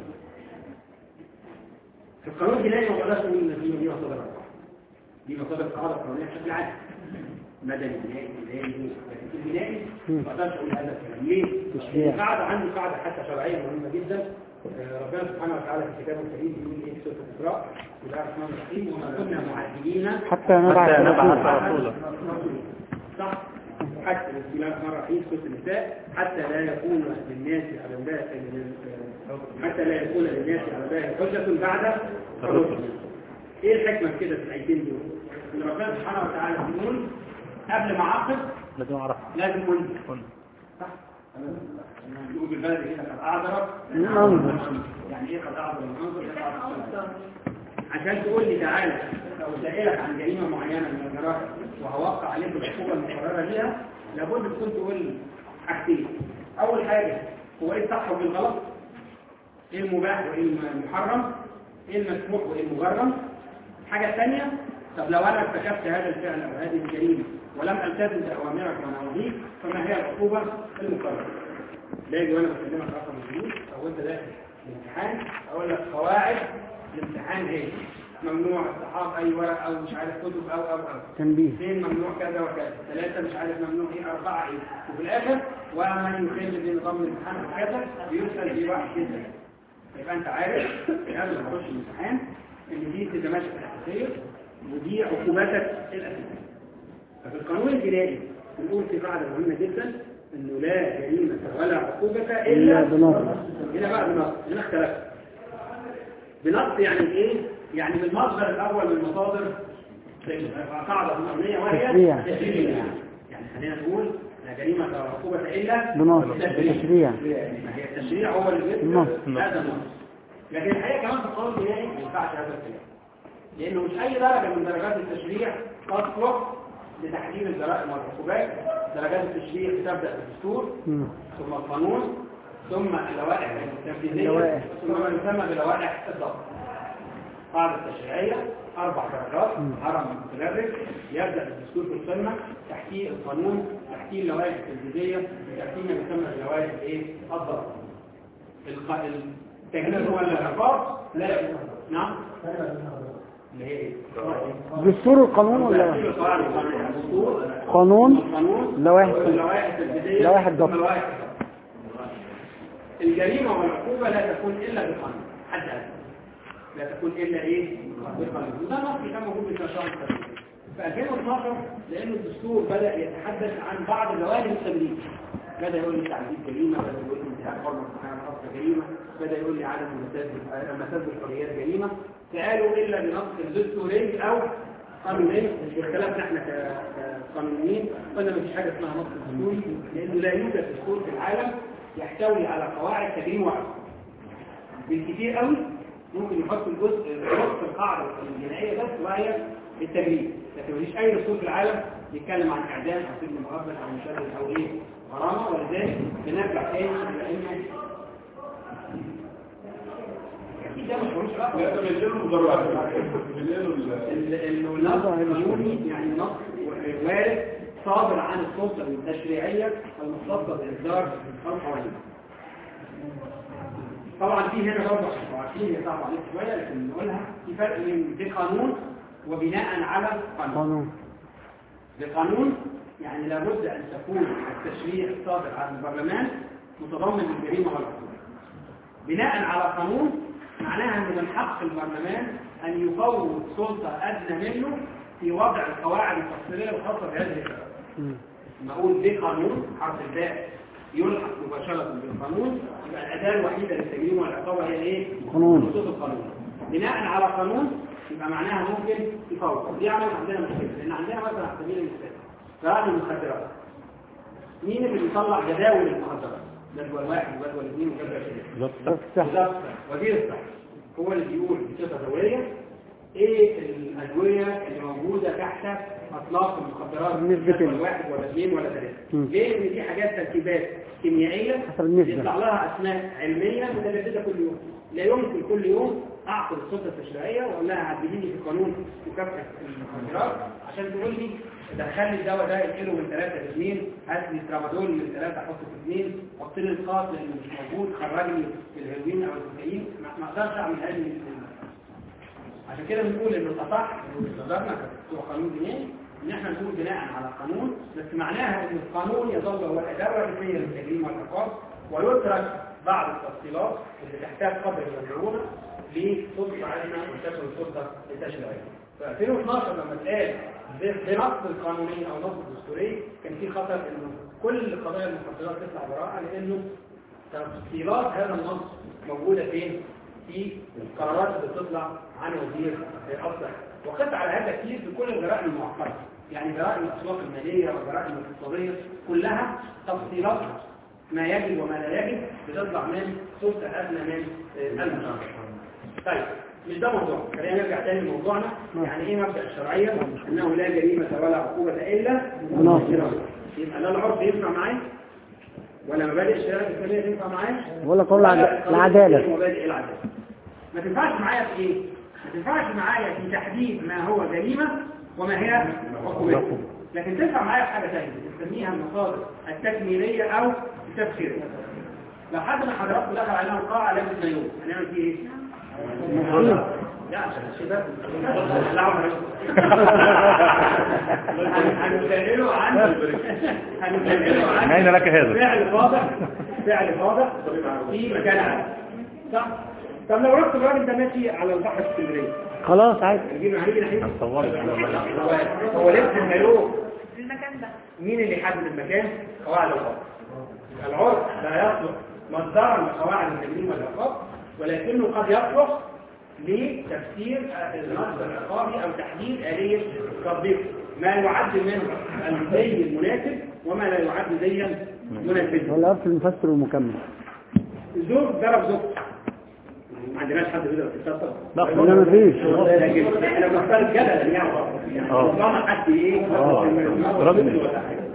في القانون الجنائي ما بقدرش اقول ان في دي مصادر اربعه دي مصادر القاعده القانونيه بشكل عام مدني جنائي جنائي لكن في الجنائي ما بقدرش اقول هذا الكلام ليه؟ تشريع. لأن قاعده عندي قاعده حتى شرعيه مهمه جدا آه، ربنا سبحانه وتعالى في كتابه الكريم بيقول ايه في سوره الاسراء بسم الله الرحمن الرحيم وما كنا معذبين حتى نبعث حتى نبعث رسولا رسولا صح حتى بسم الله الرحمن الرحيم سورة النساء حتى لا يكون للناس على الله حتى لا يكون للناس على الله حجة بعد الرسل ايه الحكمة في كده في الايتين دول؟ ان ربنا سبحانه وتعالى بيقول قبل ما اعاقب لازم أعرف لازم انذر صح؟ نقول بالبلد كده قد اعذرك ننظر يعني ايه قد اعذر المنظر يقع في الصلاة. عشان تقول لي تعالى لو سائلك عن جريمه معينه من الجرائم وهوقع عليك العقوبه المقرره ليها لابد تكون تقول لي حاجتين اول حاجه هو ايه الصح وايه الغلط ايه المباح وايه المحرم ايه المسموح وايه المجرم الحاجه الثانيه طب لو انا ارتكبت هذا الفعل او هذه الجريمه ولم التزم باوامرك ونواهيك فما هي العقوبه المقرره باجي وانا بكلمك رقم الفلوس او انت داخل الامتحان اقول لك قواعد الامتحان ايه ممنوع اصحاب اي ورق او مش عارف كتب او او او تنبيه اثنين ممنوع كذا وكذا ثلاثة مش عارف ممنوع ايه أربعة ايه وفي الآخر ومن يخل بنظام الامتحان وكذا بيسأل في واحد جدا يبقى أنت عارف قبل ما تخش الامتحان إن دي التزاماتك الأساسية ودي عقوباتك الأساسية ففي القانون الجنائي بنقول في قاعدة مهمة جدا إنه لا جريمة ولا عقوبة إلا إلا بنص هنا بقى بنص هنا اختلف بنص يعني ايه يعني من المصدر الاول من مصادر قاعده قانونيه وهي تشريع. تشريع يعني خلينا نقول لا لا جريمة ولا عقوبة إلا بنص بالتشريع. بتشريع ما هي التشريع هو اللي بيذكر النص. هذا النص لكن الحقيقة كمان في القانون الجنائي ما ينفعش هذا الكلام لأنه مش أي درجة من درجات التشريع تصلح لتحديد الجرائم والعقوبات درجات التشريع بتبدأ بالدستور مم. ثم القانون ثم اللوائح التنفيذية اللوائح. ثم ما يسمى بلوائح الضبط قاعدة التشريعية أربع درجات مم. هرم متدرج يبدأ بالدستور في القمة تحتيه القانون تحتيه اللوائح التنفيذية تحتيه ما يسمى بلوائح الايه الضبط الق- التجنيد ولا العقاب لا نعم اللي هي ايه؟ دستور القانون ولا تحتيه القواعد القانونية. الدستور قانون القانون لوائح اللوائح التنفيذية لوائح الضبط. ثم لوائح الضبط الجريمة والعقوبة لا تكون إلا بقانون حد أدنى لا تكون إلا إيه بقانون وده نص كان موجود في تشريع التنفيذ في 2012 لأن الدستور بدأ يتحدث عن بعض جوانب التمريض بدأ يقول لي تعذيب جريمة بدأ يقول لي انتهاك حرمة الحياة الخاصة جريمة بدأ يقول لي عدم المساس المساس بالحريات جريمة فقالوا إلا بنص الدستوري أو قانونين باختلافنا احنا ك- كقانونيين قلنا مفيش حاجة اسمها نص دستوري لأنه لا يوجد دستور في العالم يحتوي على قواعد تجريم واحد بالكثير قوي ممكن يحط الجزء نص القاعدة الجنائية بس وهي التجريم لكن مفيش أي دستور في العالم يتكلم عن إعدام أو سجن مؤبد أو مشدد أو إيه غرامة ولذلك بنرجع تاني إلى إنه أكيد ده مش ملوش علاقة لا ده بينزلوا مضرات بينزلوا ال- ال- انه نص قانوني يعني نص وارد صادر عن السلطه التشريعيه المختصه باصدار القوانين. طبعا في هنا برضه عشان عارفين هي صعبه عليك شويه لكن نقولها في فرق بين بقانون وبناء على قانون. قانون بقانون يعني لابد ان تكون التشريع الصادر عن البرلمان متضمن للجريمه والعقوبه. بناء على قانون معناها ان من حق البرلمان ان يفوض سلطه ادنى منه في وضع القواعد التفصيليه الخاصه بهذه القضايا. مم. نقول بقانون حرف الباء يلحق مباشرة بالقانون يبقى الأداة الوحيدة للتجريم والعقابة هي إيه؟ قانون. نصوص القانون بناء على قانون يبقى معناها ممكن يفوق دي عمل عندنا مشكلة لأن عندنا مثلا على سبيل المثال فراد المخدرات مين اللي بيطلع جداول المخدرات؟ جدول واحد وجدول اثنين وجدول ثلاثة بس صح. وزارة الصحة. وزير الصحة هو اللي بيقول بصفة دورية ايه الأدوية اللي موجودة تحت أطلاق المخدرات نسبة جدول ال- واحد ولا اثنين ولا ثلاثة مم. ليه؟ لأن دي حاجات تركيبات كيميائية حسب النسبة. يطلع لها أسماء علمية متجددة كل يوم لا يمكن كل يوم أعقد السلطة التشريعية وأقول لها عدلي لي في قانون مكافحة المخدرات عشان تقول لي دخل لي الدواء ده ينقله من ثلاثة لاثنين هات لي ترامادول من ثلاثة أحطه في اثنين حط لي القاط اللي مش موجود خرج لي الهيروين أو الكوكايين ما ما أقدرش أعمل هذه ال- عشان كده بنقول ان الاصح نظرنا كبتوع قانون جنائي ان احنا نقول بناء على قانون بس معناها ان القانون يظل هو الاداه الرئيسيه للتجريم والعقاب ويترك بعض التفصيلات اللي تحتاج قدر من المرونه لسلطه علينا وتكون السلطه التشريعيه. في 2012 لما اتقال ب- بنص القانوني او نص الدستوري كان في خطر انه كل قضايا المخدرات تطلع براءه لانه تفصيلات هذا النص موجودة فين؟ في القرارات اللي بتطلع عن وزير الصحة وقفت على هذا كتير في كل الجرائم المعقدة يعني جرائم الأسواق المالية والجرائم الاقتصادية كلها تفصيلاتها ما يجب وما لا يجب بتطلع من سلطة أدنى من آه، المشرع طيب مش ده موضوع خلينا نرجع تاني لموضوعنا يعني ايه مبدأ الشرعية انه لا جريمة ولا عقوبة الا بنص. يبقى لا العرف ينفع معايا ولا مبادئ الشريعة الإسلامية تنفع معايا ولا قول ولا العد- قول العدالة. مبادئ العدالة ما تنفعش معايا في ايه؟ ما تنفعش معايا في تحديد ما هو جريمة وما هي عقوبة لكن تنفع معايا في حاجة ثانية نسميها المصادر التكميلية أو التفسيرية لو حد من حضراتكم دخل علينا القاعة لابس مايوه هنعمل فيه ايه؟ لا عشان الشباب لعوا هنسأله عن هنسأله عن أين لك هذا؟ فعل فاضح فعل فاضح في مكان عام صح؟ طب لو رحت الراجل ده ماشي على البحر في اسكندريه خلاص عادي هنجيب هنيجي ناحيه صورت هو- هو لبس المايوه المكان ده مين اللي يحدد المكان؟ قواعد العرف العرف لا يصلح مصدرا لقواعد التجريم والعقاب ولكنه قد يصلح لتفسير النص العقابي او تحديد آلية تطبيقه ما يعد منه المزي المناسب وما لا يعد ديا منفذا هو الأصل المفسر والمكمل زوج ضرب زوج ما عندناش حد بيقدر يتصل لا لا مفيش لكن انا بختار جدلا يعني آه. ربما حد ايه آه. راجل. ولا حاجة.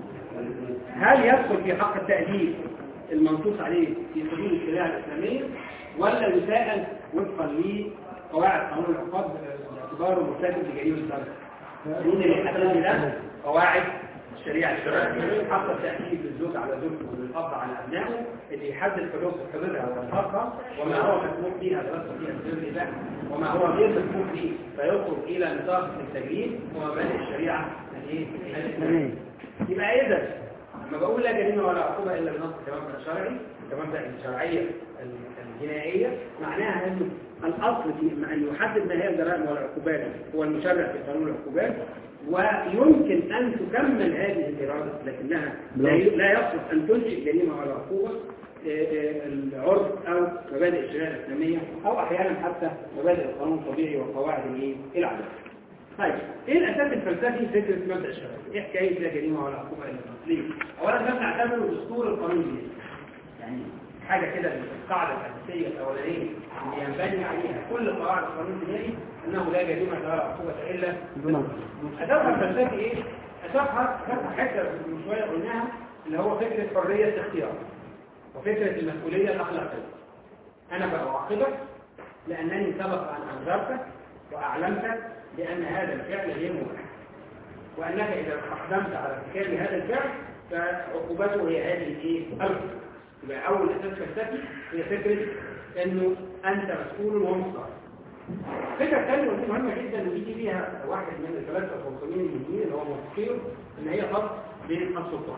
هل يدخل في حق التأديب المنصوص عليه في حدود الشريعة الإسلامية ولا يساءل وفقا لقواعد قانون العقاب باعتباره مرتكب لجريمة السرقة؟ مين اللي يحدد ده؟ قواعد الشريعة الإسلامية حق التأديب للزوج على زوجته وللأب على أبنائه اللي يحدد حدود حدودها وإطلاقها وما هو مسموح فيها دراسة فيها السر ده وما هو غير مسموح فيه فيخرج إلى نطاق التجريد ومبادئ الشريعة الإيه؟ الإسلامية. يبقى إذا لما بقول لا جريمة ولا عقوبة إلا بنص كمبدأ شرعي كمبدأ الشرعية الجنائية معناها أن الأصل في أن يحدد ما هي الجرائم والعقوبات هو المشرع في قانون العقوبات ويمكن أن تكمل هذه الإرادة لكنها لا ي- لا يصلح أن تنشئ جريمة ولا عقوبة آه، آه، العرف أو مبادئ الشريعة الإسلامية أو أحيانا حتى مبادئ القانون الطبيعي وقواعد الإيه؟ العدالة طيب ايه الاساس الفلسفي في فكره مبدا الشرع ايه حكايه لا جريمه ولا عقوبه الا بالقانون؟ ليه اولا ده نعتبره دستور القانون الجديد يعني حاجه كده القاعده الاساسيه الاولانيه اللي ينبني عليها كل قواعد القانون الجنائي انه لا جريمه ولا عقوبه الا بالقانون اساسها الفلسفي ايه اساسها اساسها حته من شويه قلناها اللي هو فكره حريه الاختيار وفكره المسؤوليه الاخلاقيه انا بأعاقبك لانني سبق ان انذرتك واعلمتك بان هذا الفعل غير مباح وانك اذا اقدمت على ارتكاب هذا الفعل فعقوبته هي هذه الايه العقوبة. يبقى اول اساس فلسفي هي فكره انه انت مسؤول ومختار الفكره الثانيه ودي مهمه جدا ويجي فيها واحد من الفلاسفه الفلسطينيين المهمين اللي هو موسيقير ان هي فرق بين السلطات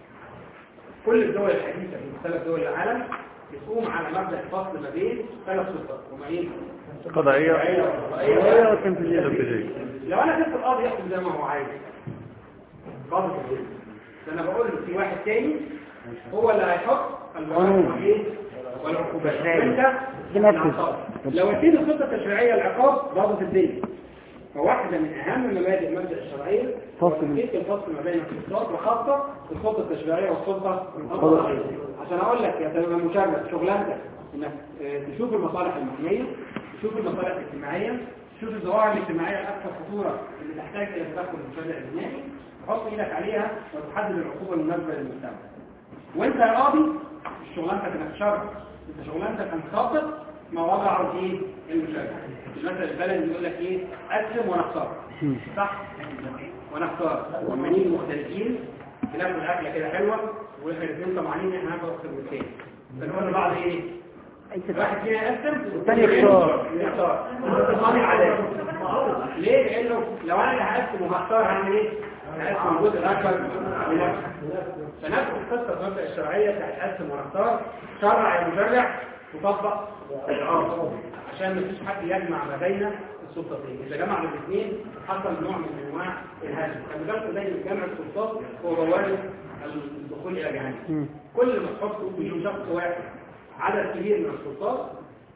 كل الدول الحديثه في مختلف دول العالم بتقوم على مبدا الفصل ما بين ثلاث سلطات هما ايه؟ قضائية هي والتنفيذية تنفيذية لو انا سبت القاضي يحكم زي ما هو عايز قاضي في الجيش فانا بقول له في واحد تاني هو اللي هيحط القانون والايه والعقوبات وانت تنفذ. العقاب. لو اديت الخطه التشريعيه العقاب ضابط الدنيا فواحدة من أهم مبادئ المبدأ الشرعية فصل. تحقيق الفصل ما بين السلطات وخاصة السلطة التشريعية والسلطة القضائية عشان أقول لك يا تبقى مشرف شغلانتك إنك آه، تشوف المصالح المحمية تشوف المصالح الاجتماعية تشوف الظواهر الاجتماعية الأكثر خطورة اللي تحتاج إلى تدخل المشرع الجنائي تحط إيدك عليها وتحدد العقوبة المناسبة للمجتمع وانت يا قاضي مش شغلانتك انك تشرع انت شغلانتك انك تخطط ما وضعه ايه المشرع المثل البلدي يقول لك ايه قسم ونختار صح ونختار ومنين مختلفين بناكل اكله كده حلوه واحنا الاثنين طمعانين ان احنا ناكل اكتر من الثاني فنقول لبعض ايه واحد فينا يقسم والتاني يختار. يختار الثاني عدالة ليه؟ لانه لو انا اللي هقسم وهختار هعمل ايه؟ هقسم الجزء الاكبر لنفسي فنفس القصه المبدا الشرعيه بتاعت قسم ونختار شرع المشرع وطبق العرف عشان ما فيش حد يجمع ما بين السلطتين اذا جمع الاثنين حصل نوع من انواع الهدم خلي بالكم دايما جمع السلطات هو بوابه الدخول الى جهنم كل ما تحطوا في شخص واحد عدد كبير من السلطات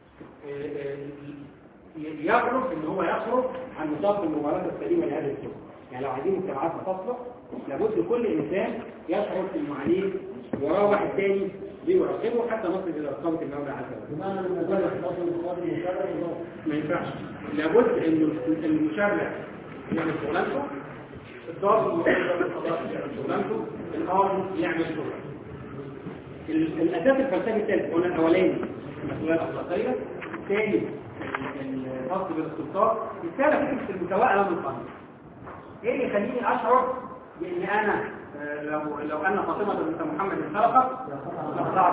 يغرب ان هو يخرج عن نطاق المباراه السليمه لهذه السلطه يعني لو عايزين مجتمعات مفصله لابد كل انسان يشعر انه عليه وراه واحد تاني بيراقبه حتى نصل الى رقابه المولى عز وجل ما ينفعش لابد ان المشرع يعمل شغلانته الضابط المسؤول القضاء يعمل شغلانته القاضي يعمل شغلانته ال- الاساس الفلسفي الثالث قلنا الاولاني المسؤوليه الاخلاقيه الثاني الفصل بين السلطات الثالث فكره المساواه امام القانون ايه اللي يخليني اشعر بان انا آه، لو لو ان فاطمه بنت محمد سرقت لصعب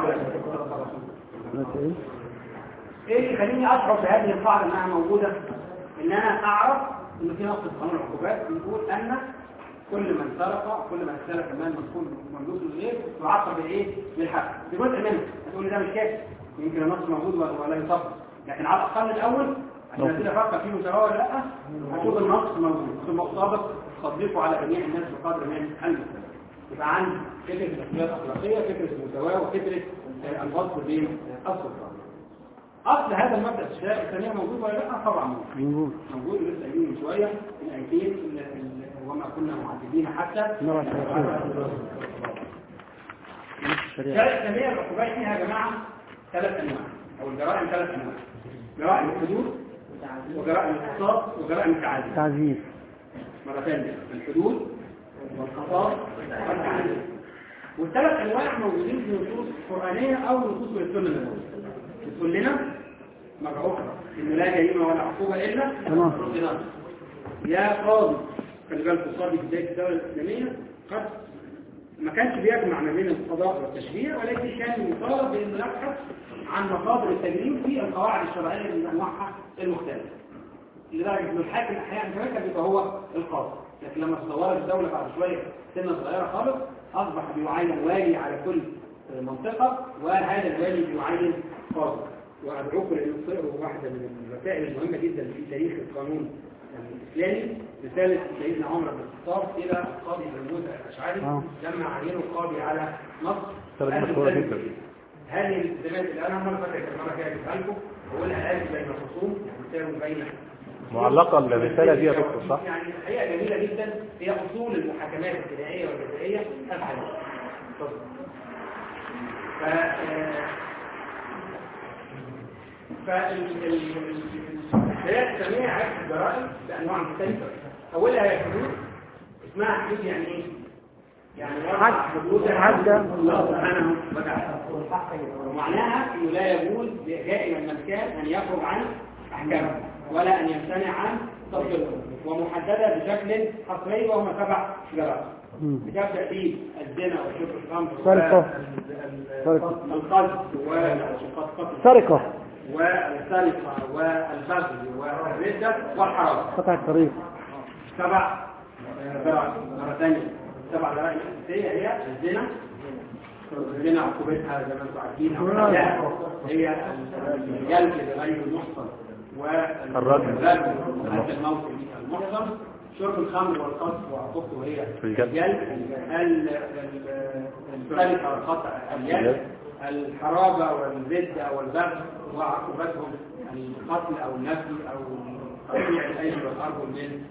ايه اللي يخليني اشعر بهذه القاعده انها موجوده ان انا اعرف ان في نص في قانون العقوبات بيقول ان كل من سرق كل من استلف المال مسؤول مملوك للغير يعاقب بالايه بالحق في جزء منه هتقول لي ده مش كافي يمكن النص موجود ولا ولا يطبق لكن على الاقل الاول عشان ابتدي افكر فيه مساواه ولا لا هشوف النص موجود ثم اطابق تطبيقه على جميع الناس بقدر من المستوى يبقى عندي فكره المسؤوليه الاخلاقيه فكره المساواه وفكره آه، الفصل بين آه، السلطات اصل هذا المبدا الشريعه الاسلاميه موجود ولا لا طبعا موجود موجود موجود لسه قايلين من شويه الايتين ال- ال- وما كنا معذبين حتى نرى الشريعة. الشريعة الشريعه الاسلاميه العقوبات فيها يا جماعه ثلاث انواع او الجرائم ثلاث انواع جرائم الحدود وجرائم القصاص وجرائم التعدي تعزيز مرة ثانية الحدود والقصاص والتعدي والثلاث انواع موجودين في نصوص قرآنية او نصوص من السنة النبوية بتقول لنا مرة أخرى إن لا جريمة ولا عقوبة إلا تمام. بالقصاص. يا قاضي خلي بالك القاضي في بداية الدولة الإسلامية قد ما كانش بيجمع ما بين القضاء والتشريع ولكن كان مطالب بأنه يبحث عن مصادر التجريم في القواعد الشرعية من أنواعها المختلفة لدرجة ان الحاكم احيانا كمان كان بيبقى هو القاضي لكن لما تطورت الدولة بعد شوية سنة صغيرة خالص اصبح بيعين والي على كل منطقة وهذا الوالي بيعين قاضي وادعوكم لان تقروا واحدة من الرسائل المهمة جدا في تاريخ القانون الاسلامي رسالة سيدنا عمر بن الخطاب الى القاضي بن موسى الاشعري آه. لما عينوا قاضي على مصر طب قال مشهورة له جدا. هذه الالتزامات اللي انا مرة فاكر المرة الجاية جبتها لكم بقولها آتي بين الخصوم يعني تساوي بين معلقة الرسالة دي يا دكتور صح؟ يعني الحقيقة جميلة جدا هي أصول المحاكمات الجنائية والجزائية الحالية اتفضل. ف فالشريعة الإسلامية عكس الجرائم بأنواع مختلفة أولها هي حدود اسمها حدود يعني إيه؟ يعني حد. حدود حد. الله سبحانه وتعالى ومعناها انه لا يجوز دائما من كان ان يخرج عن احكامه ولا ان يمتنع عن تطبيقه ومحدده بشكل حصري وهم سبع جرائم مم. بتبدا به الزنا وشرب الخمر سرقة. وال- سرقة. القذف والقتل سرقة والسرقه والبغي والرده والحرام قطع الطريق سبع جرائم مرة ثانية سبع جرائم أساسية هي الزنا الزنا عقوبتها زي ما انتم عارفين لا، هي الجلد لغير المحصن الرجم. والرجم حتى الموت المحصن شرب الخمر والقصف وعقوبته هي الجلد. الجلد ال- ال- السرقة والقطع اليد الحرابة والردة والبغي وعقوبتهم القتل أو النفي أو تقطيع الأيدي والأرجل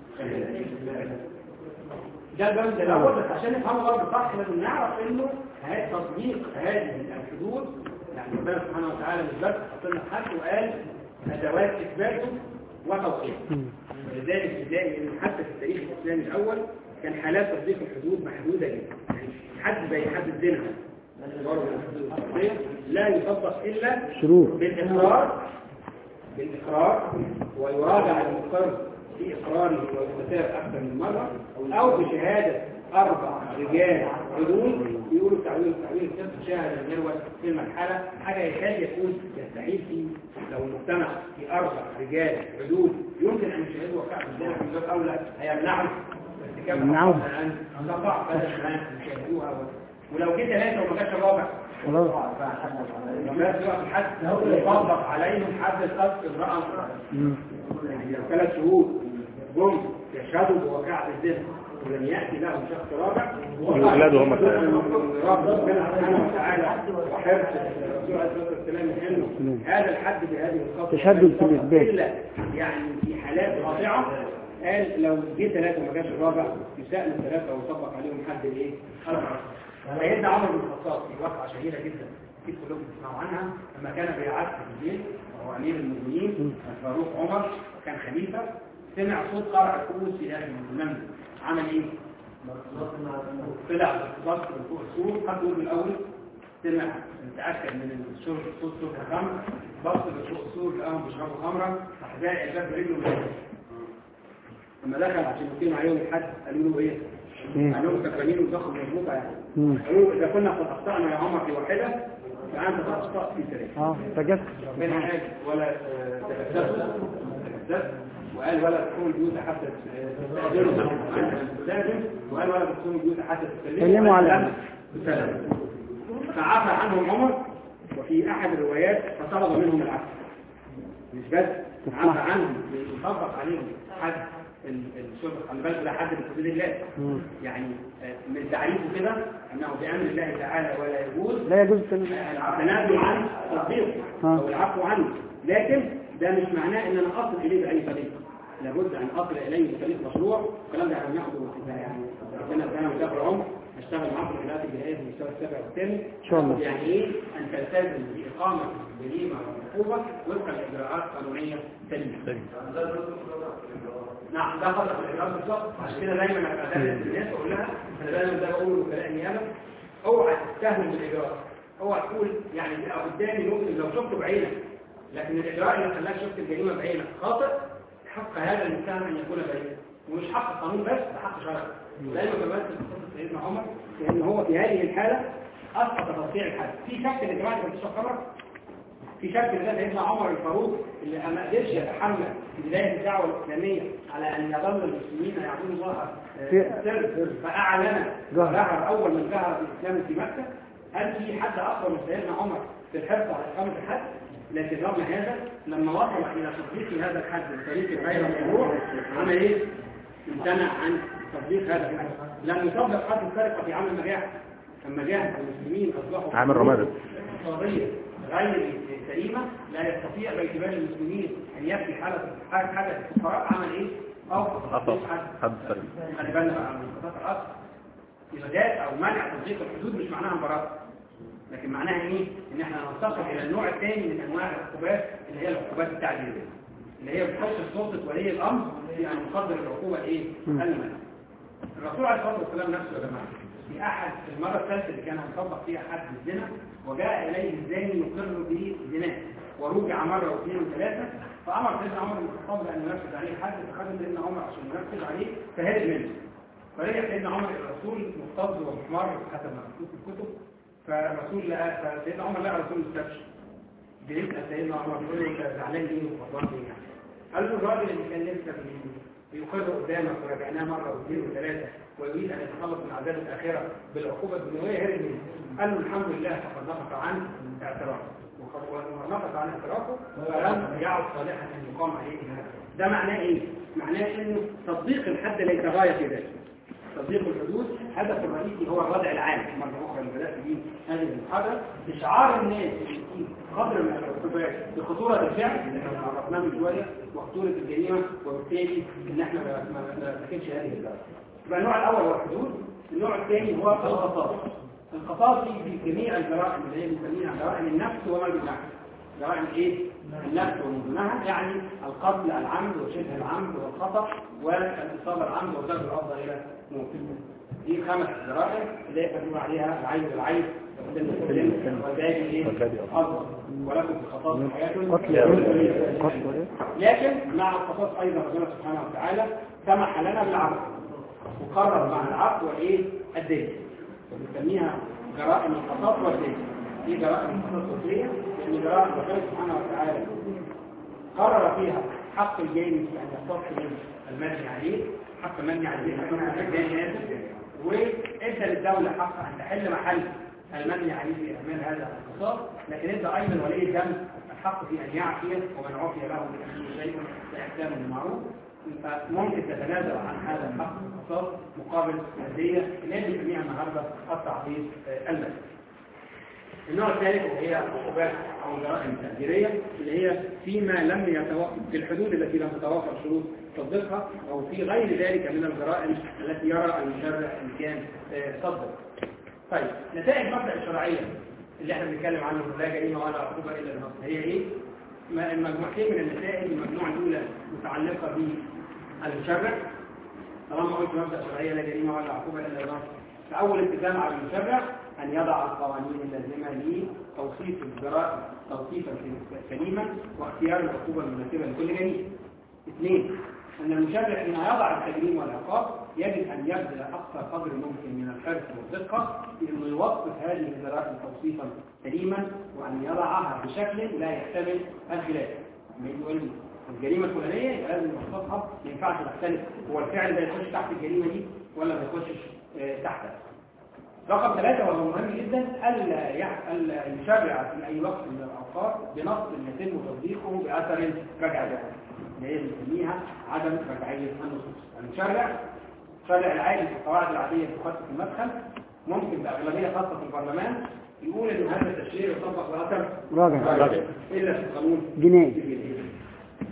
من ده البند الأول بس عشان نفهمه برضه صح لازم نعرف إنه هذا تطبيق هذه الحدود يعني ربنا سبحانه وتعالى مش بس حط لنا حد وقال أدوات إثباته وتوقيعه ولذلك تلاقي إن حتى في التاريخ الإسلامي الأول كان حالات تطبيق الحدود محدودة جدا يعني حد زي حد الزنا برضه الحدود الشرعية لا يطبق إلا شروط بالإقرار بالإقرار ويراجع المقر في إقراره والمسار أكثر من مرة أو بشهادة أربع رجال عدول يقولوا تعويل تعويل الكتاب شاهد المروة في المرحلة حاجة يكاد يكون يستحيل في لو المجتمع في أربع رجال عدول يمكن أن يشاهدوا وقع الزنا في باب أولى هيمنعوا ارتكاب يمنعوا. الخطأ الآن تقع بدل ما يشاهدوها و- ولو جيت ثلاثة وما جاش الرابع خلاص الناس يقف الحد يطبق عليهم حد القذف امرأة مم. يعني لو ثلاث شهود جم يشهدوا بواقعة الزنا ولم يأتي لهم شخص رابع وأولاده هم ربنا سبحانه وتعالى وحرص الرسول عليه الصلاة والسلام انه هذا الحد بهذه الخطوة تشدد في الإثبات. إلا يعني في حالات قاطعة قال لو جه ثلاثة وما جاش الرابع يسأل الثلاثة ويطبق عليهم حد الايه؟ الرابع سيدنا عمر بن الخطاب في واقعة شهيرة جدا اكيد كلكم تسمعوا عنها لما كان بيعد في الليل وهو امير المؤمنين الفاروق عمر كان خليفة سمع صوت قرع الكؤوس في داخل المنزل عمل ايه؟ طلع بالضبط من فوق السور حد يقول الاول سمع متاكد من الشرب صوت صوت الخمر بص من فوق السور لقاهم بيشربوا خمره راح زائق الباب برجله ومشي. لما دخل عشان يقيم عليهم الحد قالوا له ايه؟ إيه؟ قالوا له سكرانين وضخم مظبوطه يعني مم. قالوا له اذا كنا قد اخطانا يا عمر في واحده فانت قد اخطات في ثلاثه اه تجسس من حاجة ولا آه، تكذبت تكذبت وقال ولا تكون البيوت حتى تستأذنوا تستأذن وقال ولا تكون البيوت حتى تسلموا سلموا على وقال تسلموا فعفى عنهم عمر وفي أحد الروايات فطلب منهم العفو مش بس عفى عنهم يطبق عليهم حد ال- الشرب خلي بالك ده حد بحدود الله مم. يعني آه، من تعريفه كده انه بامر الله تعالى ولا يجوز لا يجوز التنازل التنازل عن تطبيقه ها. او العفو عنه لكن ده مش معناه ان انا اصل اليه باي طريقه لابد ان اصل اليه بطريق مشروع الكلام ده هناخده يعني ربنا ادانا وجاب العمر اشتغل معاكم في الولايات الجنائيه في المستوى السابع والثامن إن شاء الله. يعني ايه ان تلتزم باقامه جريمه وعقوبه وفقا لاجراءات قانونيه سليمه نعم ده خطأ في الإجراءات بالظبط عشان كده دايما أبقى أدرس الناس وأقول لها أنا دايما ده بقول وكلاء النيابة اوعى تستهون بالإجراء اوعى تقول يعني تبقى قدامي ممكن لو شفته بعينك لكن الإجراء اللي خلاك شفت الجريمة بعينك خاطئ حق هذا المتهم أن يكون بعينك ومش حق القانون بس ده حق شرعي دايما كمان في قصة سيدنا عمر لأن هو في هذه الحالة أسقط تطبيع الحد في شك إن جماعة الانتشار خبر في شك ان ده سيدنا عمر الفاروق اللي ما قدرش يتحمل في بدايه الدعوه الاسلاميه على ان يظل المسلمين يعبدون الله في- آه، سر فاعلن جهر. ظهر اول من ظهر بالاسلام في مكه هل في حد اكبر من سيدنا عمر في الحرص على اقامه الحد لكن رغم هذا لما وصل الى تطبيق هذا الحد بطريق غير مشروع عمل ايه؟ امتنع عن تطبيق هذا الحد لم يطبق حد السرقه في عام النجاح لما جاء المسلمين اصبحوا عام الرمادة. اقتصادية غير سليمة لا يستطيع باعتبار المسلمين أن يبكي حالة حالة حالة الفقراء عمل إيه؟ أو أطلق حد سريع خلي بالنا بقى من خطط الأصل إيجاد أو منع تطبيق الحدود مش معناها مباراة لكن معناها إيه؟ إن إحنا ننتقل إلى النوع الثاني من أنواع العقوبات اللي هي العقوبات التعديلية اللي هي بتخصص سلطة ولي الأمر في أن يقدر العقوبة إيه؟ المنع الرسول عليه الصلاة والسلام نفسه يا جماعة في أحد المرة الثالثة اللي كان هيطبق فيها حد الزنا وجاء إليه الزاني يقر بزناه ورجع مرة واثنين وثلاثة فأمر سيدنا عمر بن الخطاب بأن ينفذ عليه الحد فخد سيدنا عمر عشان ينفذ عليه فهرب منه فرجع سيدنا عمر إلى الرسول مختض ومحمر حسب ما مكتوب في الكتب فالرسول لقى فسيدنا عمر لقى الرسول مستبشر بيسأل سيدنا عمر بيقول له انت زعلان ليه وغضبان ليه يعني قال له الراجل اللي كان لسه بي- بيقر قدامك ورجعناه مره واثنين وثلاثه ويريد ان يتخلص من عذاب الاخره بالعقوبه الدنيويه هرب منه قال له الحمد لله فقد نقص عن اعترافه وقد- ونقص عن اعترافه فلم يعد صالحا ان يقام عليه الحد ده معناه ايه؟ معناه انه تطبيق الحد ليس غايه في ذلك تطبيق الحدود هدف الرئيسي هو الردع العام مرة أخرى اللي بدأت به هذه المحاضرة إشعار الناس في قدر من العقوبات بخطورة الفعل اللي احنا عرفناه من شوية وخطورة الجريمة وبالتالي إن احنا ما ما- ما نرتكبش هذه الدرجة. يبقى النوع الأول هو الحدود، النوع الثاني هو القصاص. القصاص في جميع الجرائم اللي هي بنسميها جرائم النفس وما بالنفس. جرائم ايه؟ النفس ومن دونها يعني القتل العمد وشبه العمد والخطأ والاصابه العمد وضرب الافضل الى موت. دي خمس جرائم اللي هي بنقول عليها العين بالعين والسن بالسن والباقي ايه؟ والباقي افضل ولكم في القصاص حياه قتل إيه؟ قتل إيه؟ لكن مع القصاص ايضا ربنا سبحانه وتعالى سمح لنا بالعفو وقرر مع العفو وايه الدين بنسميها جرائم القصاص والدين دي جرائم القصاص والدين لان جرائم ربنا سبحانه وتعالى قرر فيها حق الجاني في ان يختص من المجني عليه حق المجني عليه حق الجاني اسف وادى للدوله حق ان تحل محل المجني عليه في اعمال هذا القصاص لكن ادى ايضا ولي الدم الحق في ان يعفي ومن عفي له من اخيه شيء باحسان بالمعروف فممكن تتنازل عن هذا الحق في القصاص مقابل الدية اللي هي بنسميها النهارده التعويض آه، المدني. النوع الثالث وهي العقوبات او الجرائم التأثيرية اللي هي فيما لم يتوافق في الحدود التي لم تتوافر شروط تطبيقها او في غير ذلك من الجرائم التي يرى المشرع ان كان آه، صدق. طيب نتائج مبدأ الشرعية اللي احنا بنتكلم عنه لا جريمة ولا عقوبة الا النص هي ايه؟ ما- المجموعتين من النتائج المجموعة الأولى متعلقة بالمشرع طالما قلت مبدأ شرعية لا جريمة ولا عقوبة إلا النص فأول التزام على المشرع أن يضع القوانين اللازمة لتوصيف الجرائم توصيفا سليما واختيار العقوبة المناسبة لكل جريمة. اثنين أن المشرع حين يضع التجريم والعقاب يجب أن يبذل أقصى قدر ممكن من الحرص والدقة في أنه يوصف هذه الجرائم توصيفا سليما وأن يضعها بشكل لا يحتمل الخلاف. لما يجي يقول لي الجريمة الفلانية يبقى لازم يوصفها ما ينفعش تختلف هو الفعل ده يخش تحت الجريمة دي ولا ما يخشش آه، تحتها. رقم ثلاثة وهو مهم جدا ألا يح- ألا يشرع في أي وقت من الأوقات بنص يتم تطبيقه بأثر رجع ذلك اللي هي بنسميها عدم رجعية النصوص المشرع شرع العادي في القواعد العادية في خط المدخل ممكن بأغلبية خاصة في البرلمان يقول إن هذا التشريع يطبق بأثر راجع إلا في القانون جنائي الجنائي.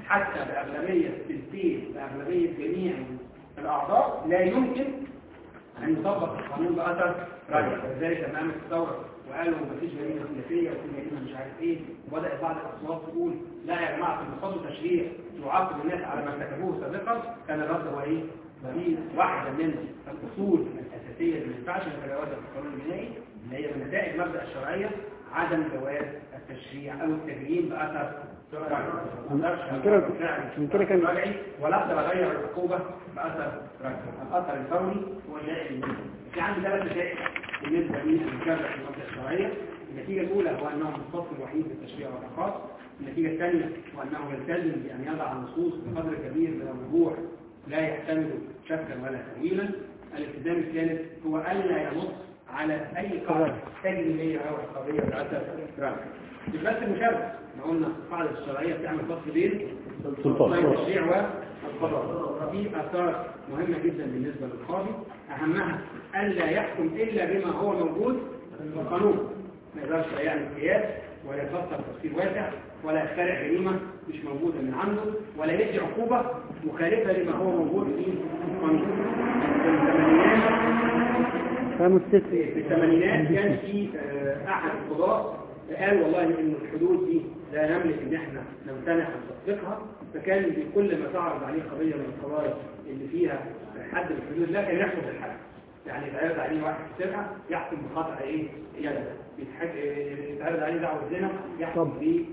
حتى بأغلبية التلتين بأغلبية جميع الأعضاء لا يمكن أن يطبق القانون بأثر رجع ولذلك لما قامت الثورة وقالوا مفيش جريمة خلافية وفي جريمة مش عارف إيه وبدأت بعض الأصوات تقول لا يا جماعة في المقصود تشريع يعاقب الناس على ما ارتكبوه سابقا كان الرد هو إيه؟ دي واحدة من الأصول الأساسية اللي ما ينفعش نتجاوزها في القانون الجنائي اللي هي من نتائج مبدأ الشرعية عدم جواز التشريع أو التجريم بأثر رجعي. ما أقدرش عشان كده- أغير فعل عشان كده كان- رجعي ولا أقدر أغير العقوبة بأثر رجعي الأثر الفوري هو جائز في عندي ثلاث نتائج بالنسبة للمشرع في المبدأ الشرعية النتيجة الأولى هو أنه الفصل الوحيد للتشريع والأخاص النتيجة الثانية هو أنه يلتزم بأن يضع النصوص بقدر كبير من الوضوح لا يحتمل شكا ولا تأويلا الالتزام الثالث هو ألا ينص على أي قاعدة تجريبية أو عقابية بأثر رجعي مش بس المشرع احنا قلنا القاعدة الشرعية بتعمل فصل بين سلطان. التشريع والقضاء في آثار مهمة جدا بالنسبة للقاضي أهمها ألا يحكم إلا بما هو موجود في القانون ما يقدرش لا يعمل قياس ولا يفسر تفسير واسع ولا يخترع جريمة مش موجودة من عنده ولا يدي عقوبة مخالفة لما هو موجود في القانون في الثمانينات فاهم الست في الثمانينات كان في آه، احد القضاة قال والله ان الحدود دي لا نملك ان احنا نمتنع عن تطبيقها فكان بكل ما تعرض عليه قضية من القضايا اللي فيها حد من الحدود لا كان يحكم بالحد يعني يتعرض عليه واحد في سرقة يحكم بخطأ ايه يده يتحك- آه، يتعرض عليه دعوة زنا يحكم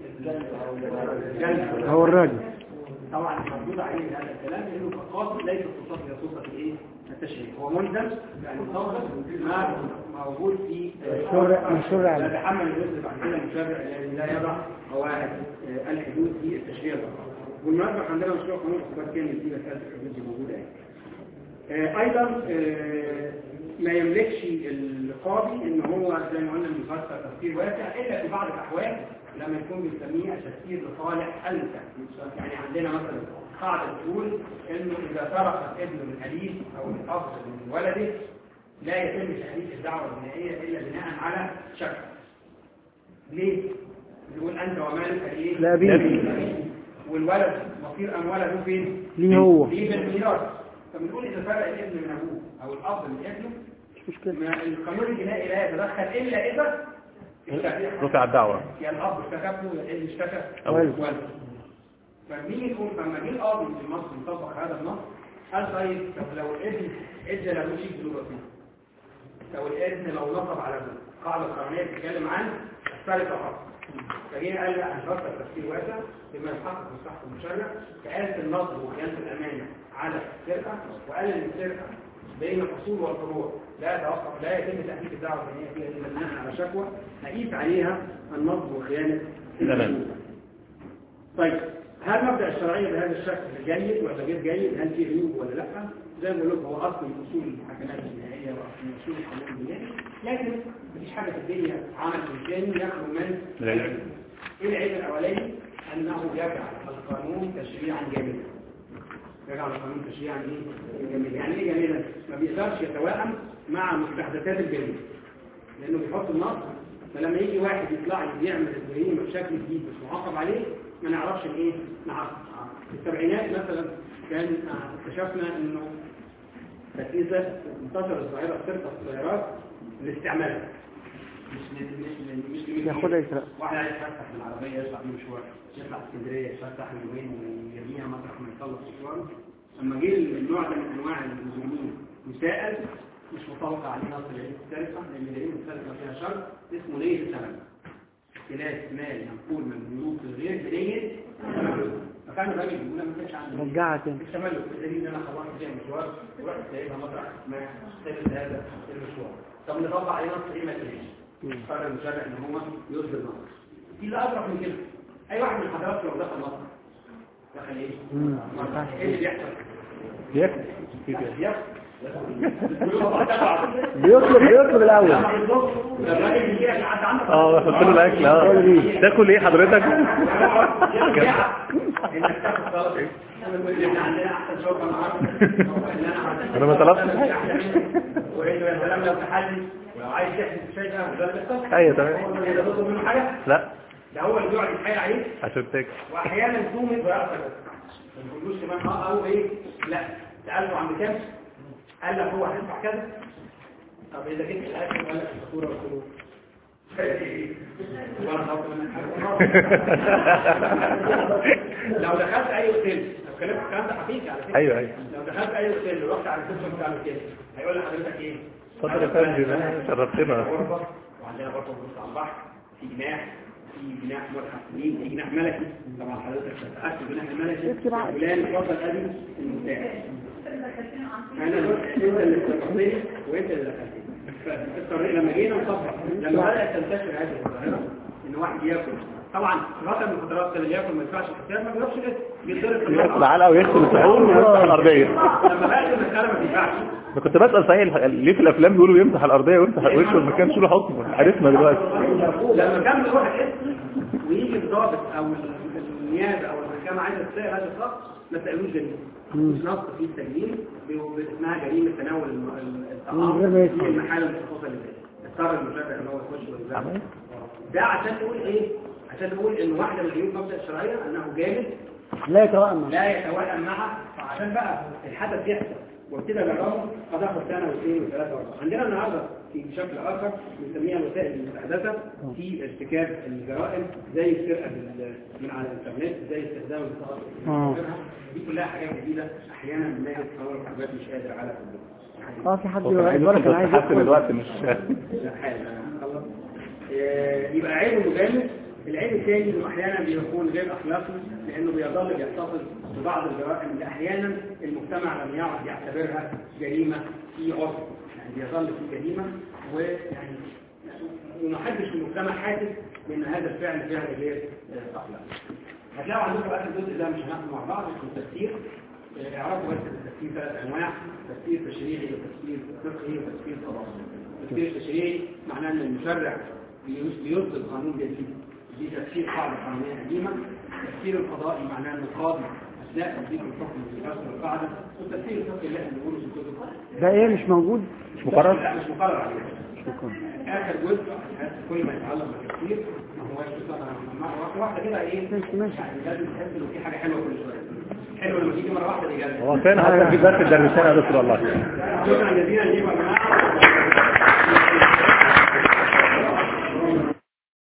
بالجلد هو الراجل طبعا مردود عليه هذا الكلام لانه كقاصد ليس خصوصا هي سلطه الايه التشريع هو ملزم يعني مطابق ما موجود في مشروع- مشروع لا عام. يتحمل الوزن بعد كده المشرع الذي لا يضع قواعد آه، الحدود في التشريع الأخر. والمناسبة عندنا مشروع قانون عقوبات كامل فيه مسألة الحدود دي موجودة يعني. آه، ايضا آه، ما يملكش القاضي ان هو زي ما قلنا بيفسر تفسير واسع الا في بعض الاحوال لما يكون بنسميه تفسير لصالح انت يعني عندنا مثلا قاعده بتقول انه اذا سرق الابن من ابيه او الاب من ولده لا يتم تحديث الدعوه الجنائيه الا بناء على شك ليه؟ نقول انت ومالك ايه؟ لأبيه. والولد مصير امواله فين؟ ليه هو ليه بالميراث فبنقول اذا فرق الابن من ابوه او الاب من ابنه مش مشكلة ما القانون الجنائي لا يتدخل الا اذا اشتكى رفع الدعوة يا الاب اشتكى ابنه يا الابن اشتكى أو والد. والده فمين يكون لما جه القاضي في مصر يطبق هذا النص قال طيب طب لو الابن ادى له شيء في الوصيه لو الابن لو نصب على ابنه القاعده القانونيه بتتكلم عن السرقه فقط فجه قال لا هنفكر تفسير واسع بما يحقق مصلحه المشرع كآلة النصب وخيانة الأمانة على السرقة وقال إن السرقة بين الأصول والفروع لا يتوقف لا يتم تحقيق الدعوة الدينية فيها إلا بناء على شكوى نقيس عليها النصب وخيانة الأمانة. طيب هل مبدأ الشرعية بهذا الشكل جيد ولا غير جيد هل فيه عيوب ولا لا زي ما بقول لكم هو اصل من اصول المحاكمات الجنائيه واصل من اصول القانون الجنائي لكن مفيش حاجه في الدنيا عمل انساني يخلو من من العيب. ايه العيب الاولاني انه يجعل القانون تشريعا جامدا يجعل القانون تشريعا ايه جامدا يعني ايه جامدا ما بيقدرش يتوائم مع مستحدثات الجريمه لانه بيحط النص فلما يجي واحد يطلع لي بيعمل الجريمه بشكل جديد مش معاقب عليه ما نعرفش ايه نعاقب في السبعينات مثلا كان آه، اكتشفنا انه تأسيسة انتشر الظاهرة سرقة السيارات لاستعمالها مش ل- مش ل- مش لمثل ياخدها يسرق واحد عايز يفتح من العربية يطلع بيه مشوار يطلع اسكندرية يفتح من يومين ويرميها مطرح ما يخلص مشواره لما جه النوع ده من انواع المجرمين مسائل مش مطابقة عليه نص جريمة السرقة لأن جريمة السرقة فيها شرط اسمه نية الثمن اختلاف مال منقول من بنوك للغير بنية الثمن فكان الراجل بيقول أنا ما كانش عندي رجعها تاني التملك الدليل ان انا خلصت فيها مشوار ورحت سايبها مطرح ما سبت هذا المشوار طب نطبق عليه نص ايه ما تلاقيش قرر المشرع ان هو يصدر نص في اللي اضرب من كده اي واحد من حضراتكم لو دخل مصر دخل ايه؟ مم. مصر. ايه اللي بيحصل؟ ياكل بيحصل بيطلب بيطلب الأول الراجل بيجي لك لحد عندك اه بحط له الاكل اه تاكل ايه حضرتك انك تاخد طلب إن عندنا احسن شرطه النهارده أنا ما طلبتش حاجة. وانه يا سلام لو تحلي ولو عايز يحدث شيء بقى وده اللي بيحصل ايوه تمام هو ده بيطلب منه حاجه لا ده هو اللي بيقعد يتحايل عليه عشان تاكل واحيانا تومت ويعرف ما تقولوش كمان اه او ايه لا سالته عند كام قال لك هو هتدفع كذا طب اذا كنت الاكل قال لك الفاتوره والفلوس وأنا خاطر منك حاجة. لو دخلت اي اوتيل لو كلمت الكلام ده حقيقي على فكره ايوه ايوه لو دخلت اي اوتيل ورحت على السيستم بتاع الاوتيل هيقول لحضرتك ايه اتفضل يا فندم شرفتنا غرفه وعندنا غرفه بنص على البحر في جناح في جناح متحف سنين في جناح ملكي طبعا حضرتك تتاكد الجناح الملكي فلان اتفضل ادي المتاح انا انت اللي استفدتني وانت اللي دخلتني فاضطرينا لما جينا نصفح لما بدات تنتشر هذه الظاهره ان واحد ياكل طبعا فتره من الفترات كان اللي ياكل ما يدفعش الحساب ما بيروحش الاسم بيتضرب في ياكل المطعم. علقه ويغسل السحور ويمسح الارضيه لما بقت المساله ما تنفعش انا كنت بسال صحيح ليه في الافلام بيقولوا يمسح الارضيه ويمسح وشه ما كانش له حكم عرفنا دلوقتي لما كان بيروح الاسم ويجي الضابط او النيابه او المحكمه عايزه تسال هذا الشخص ما تسالوش جريمه مش نص في التجريم اسمها جريمه تناول الم- الطعام من غير ما يدفع. في المحال المخصصه لذلك اضطر المشرع ان هو يخش ويزعل ده عشان تقول ايه عشان تقول ان واحده من عيوب مبدا الشرعيه انه جامد لا يتوائم لا يتوائم معها فعشان بقى الحدث يحصل وابتدى جربه قد اخذ سنه واثنين وثلاثه واربعه عندنا النهارده في شكل اخر بنسميها الوسائل المستحدثه في ارتكاب الجرائم زي السرقه بال- من على الانترنت زي استخدام البطاقات آه. دي كلها حاجات جديده احيانا بنلاقي قانون الحاجات مش قادر على اه في حد هو كان عايز يقول يدخل كان عايز بس حاسس يدخل الوقت مش لا حاجه خلص آه، يبقى عيب مجامد العيب الثاني انه احيانا بيكون غير اخلاقي لانه بيظل بيحتفظ ببعض الجرائم اللي احيانا المجتمع لم يعد يعتبرها جريمه في عرف يعني بيظل في جريمه ويعني ومحدش في المجتمع حاسس بان هذا الفعل فعل غير آه، اخلاقي هتلاقوا عندكم بقى الجزء ده مش هناخده مع بعض اسمه التفسير آه، اعرفوا بس التفسير ثلاث انواع تفسير تشريعي وتفسير فقهي وتفسير قضائي التفسير التشريعي معناه ان المشرع بيص- بيصدر قانون جديد دي تفسير قاعده قانونيه قديمه التفسير القضائي معناه ان القاضي اثناء تطبيق الحكم في اصل القاعده والتفسير الفقهي اللي احنا بنقوله في الكتب ده ايه مش موجود مش مقرر لا مش مقرر عليه شكرا اخر جزء كل ما يتعلق بالتفسير ما هوش بصراحه مره واحده كده ايه ماشي ماشي يعني لازم تحس انه في حاجه حلوه كل شويه حلوه لما تيجي مره واحده دي جايه هو فين حتى في درس الدرسين يا دكتور والله شكرا جزيلا ليكم يا جماعه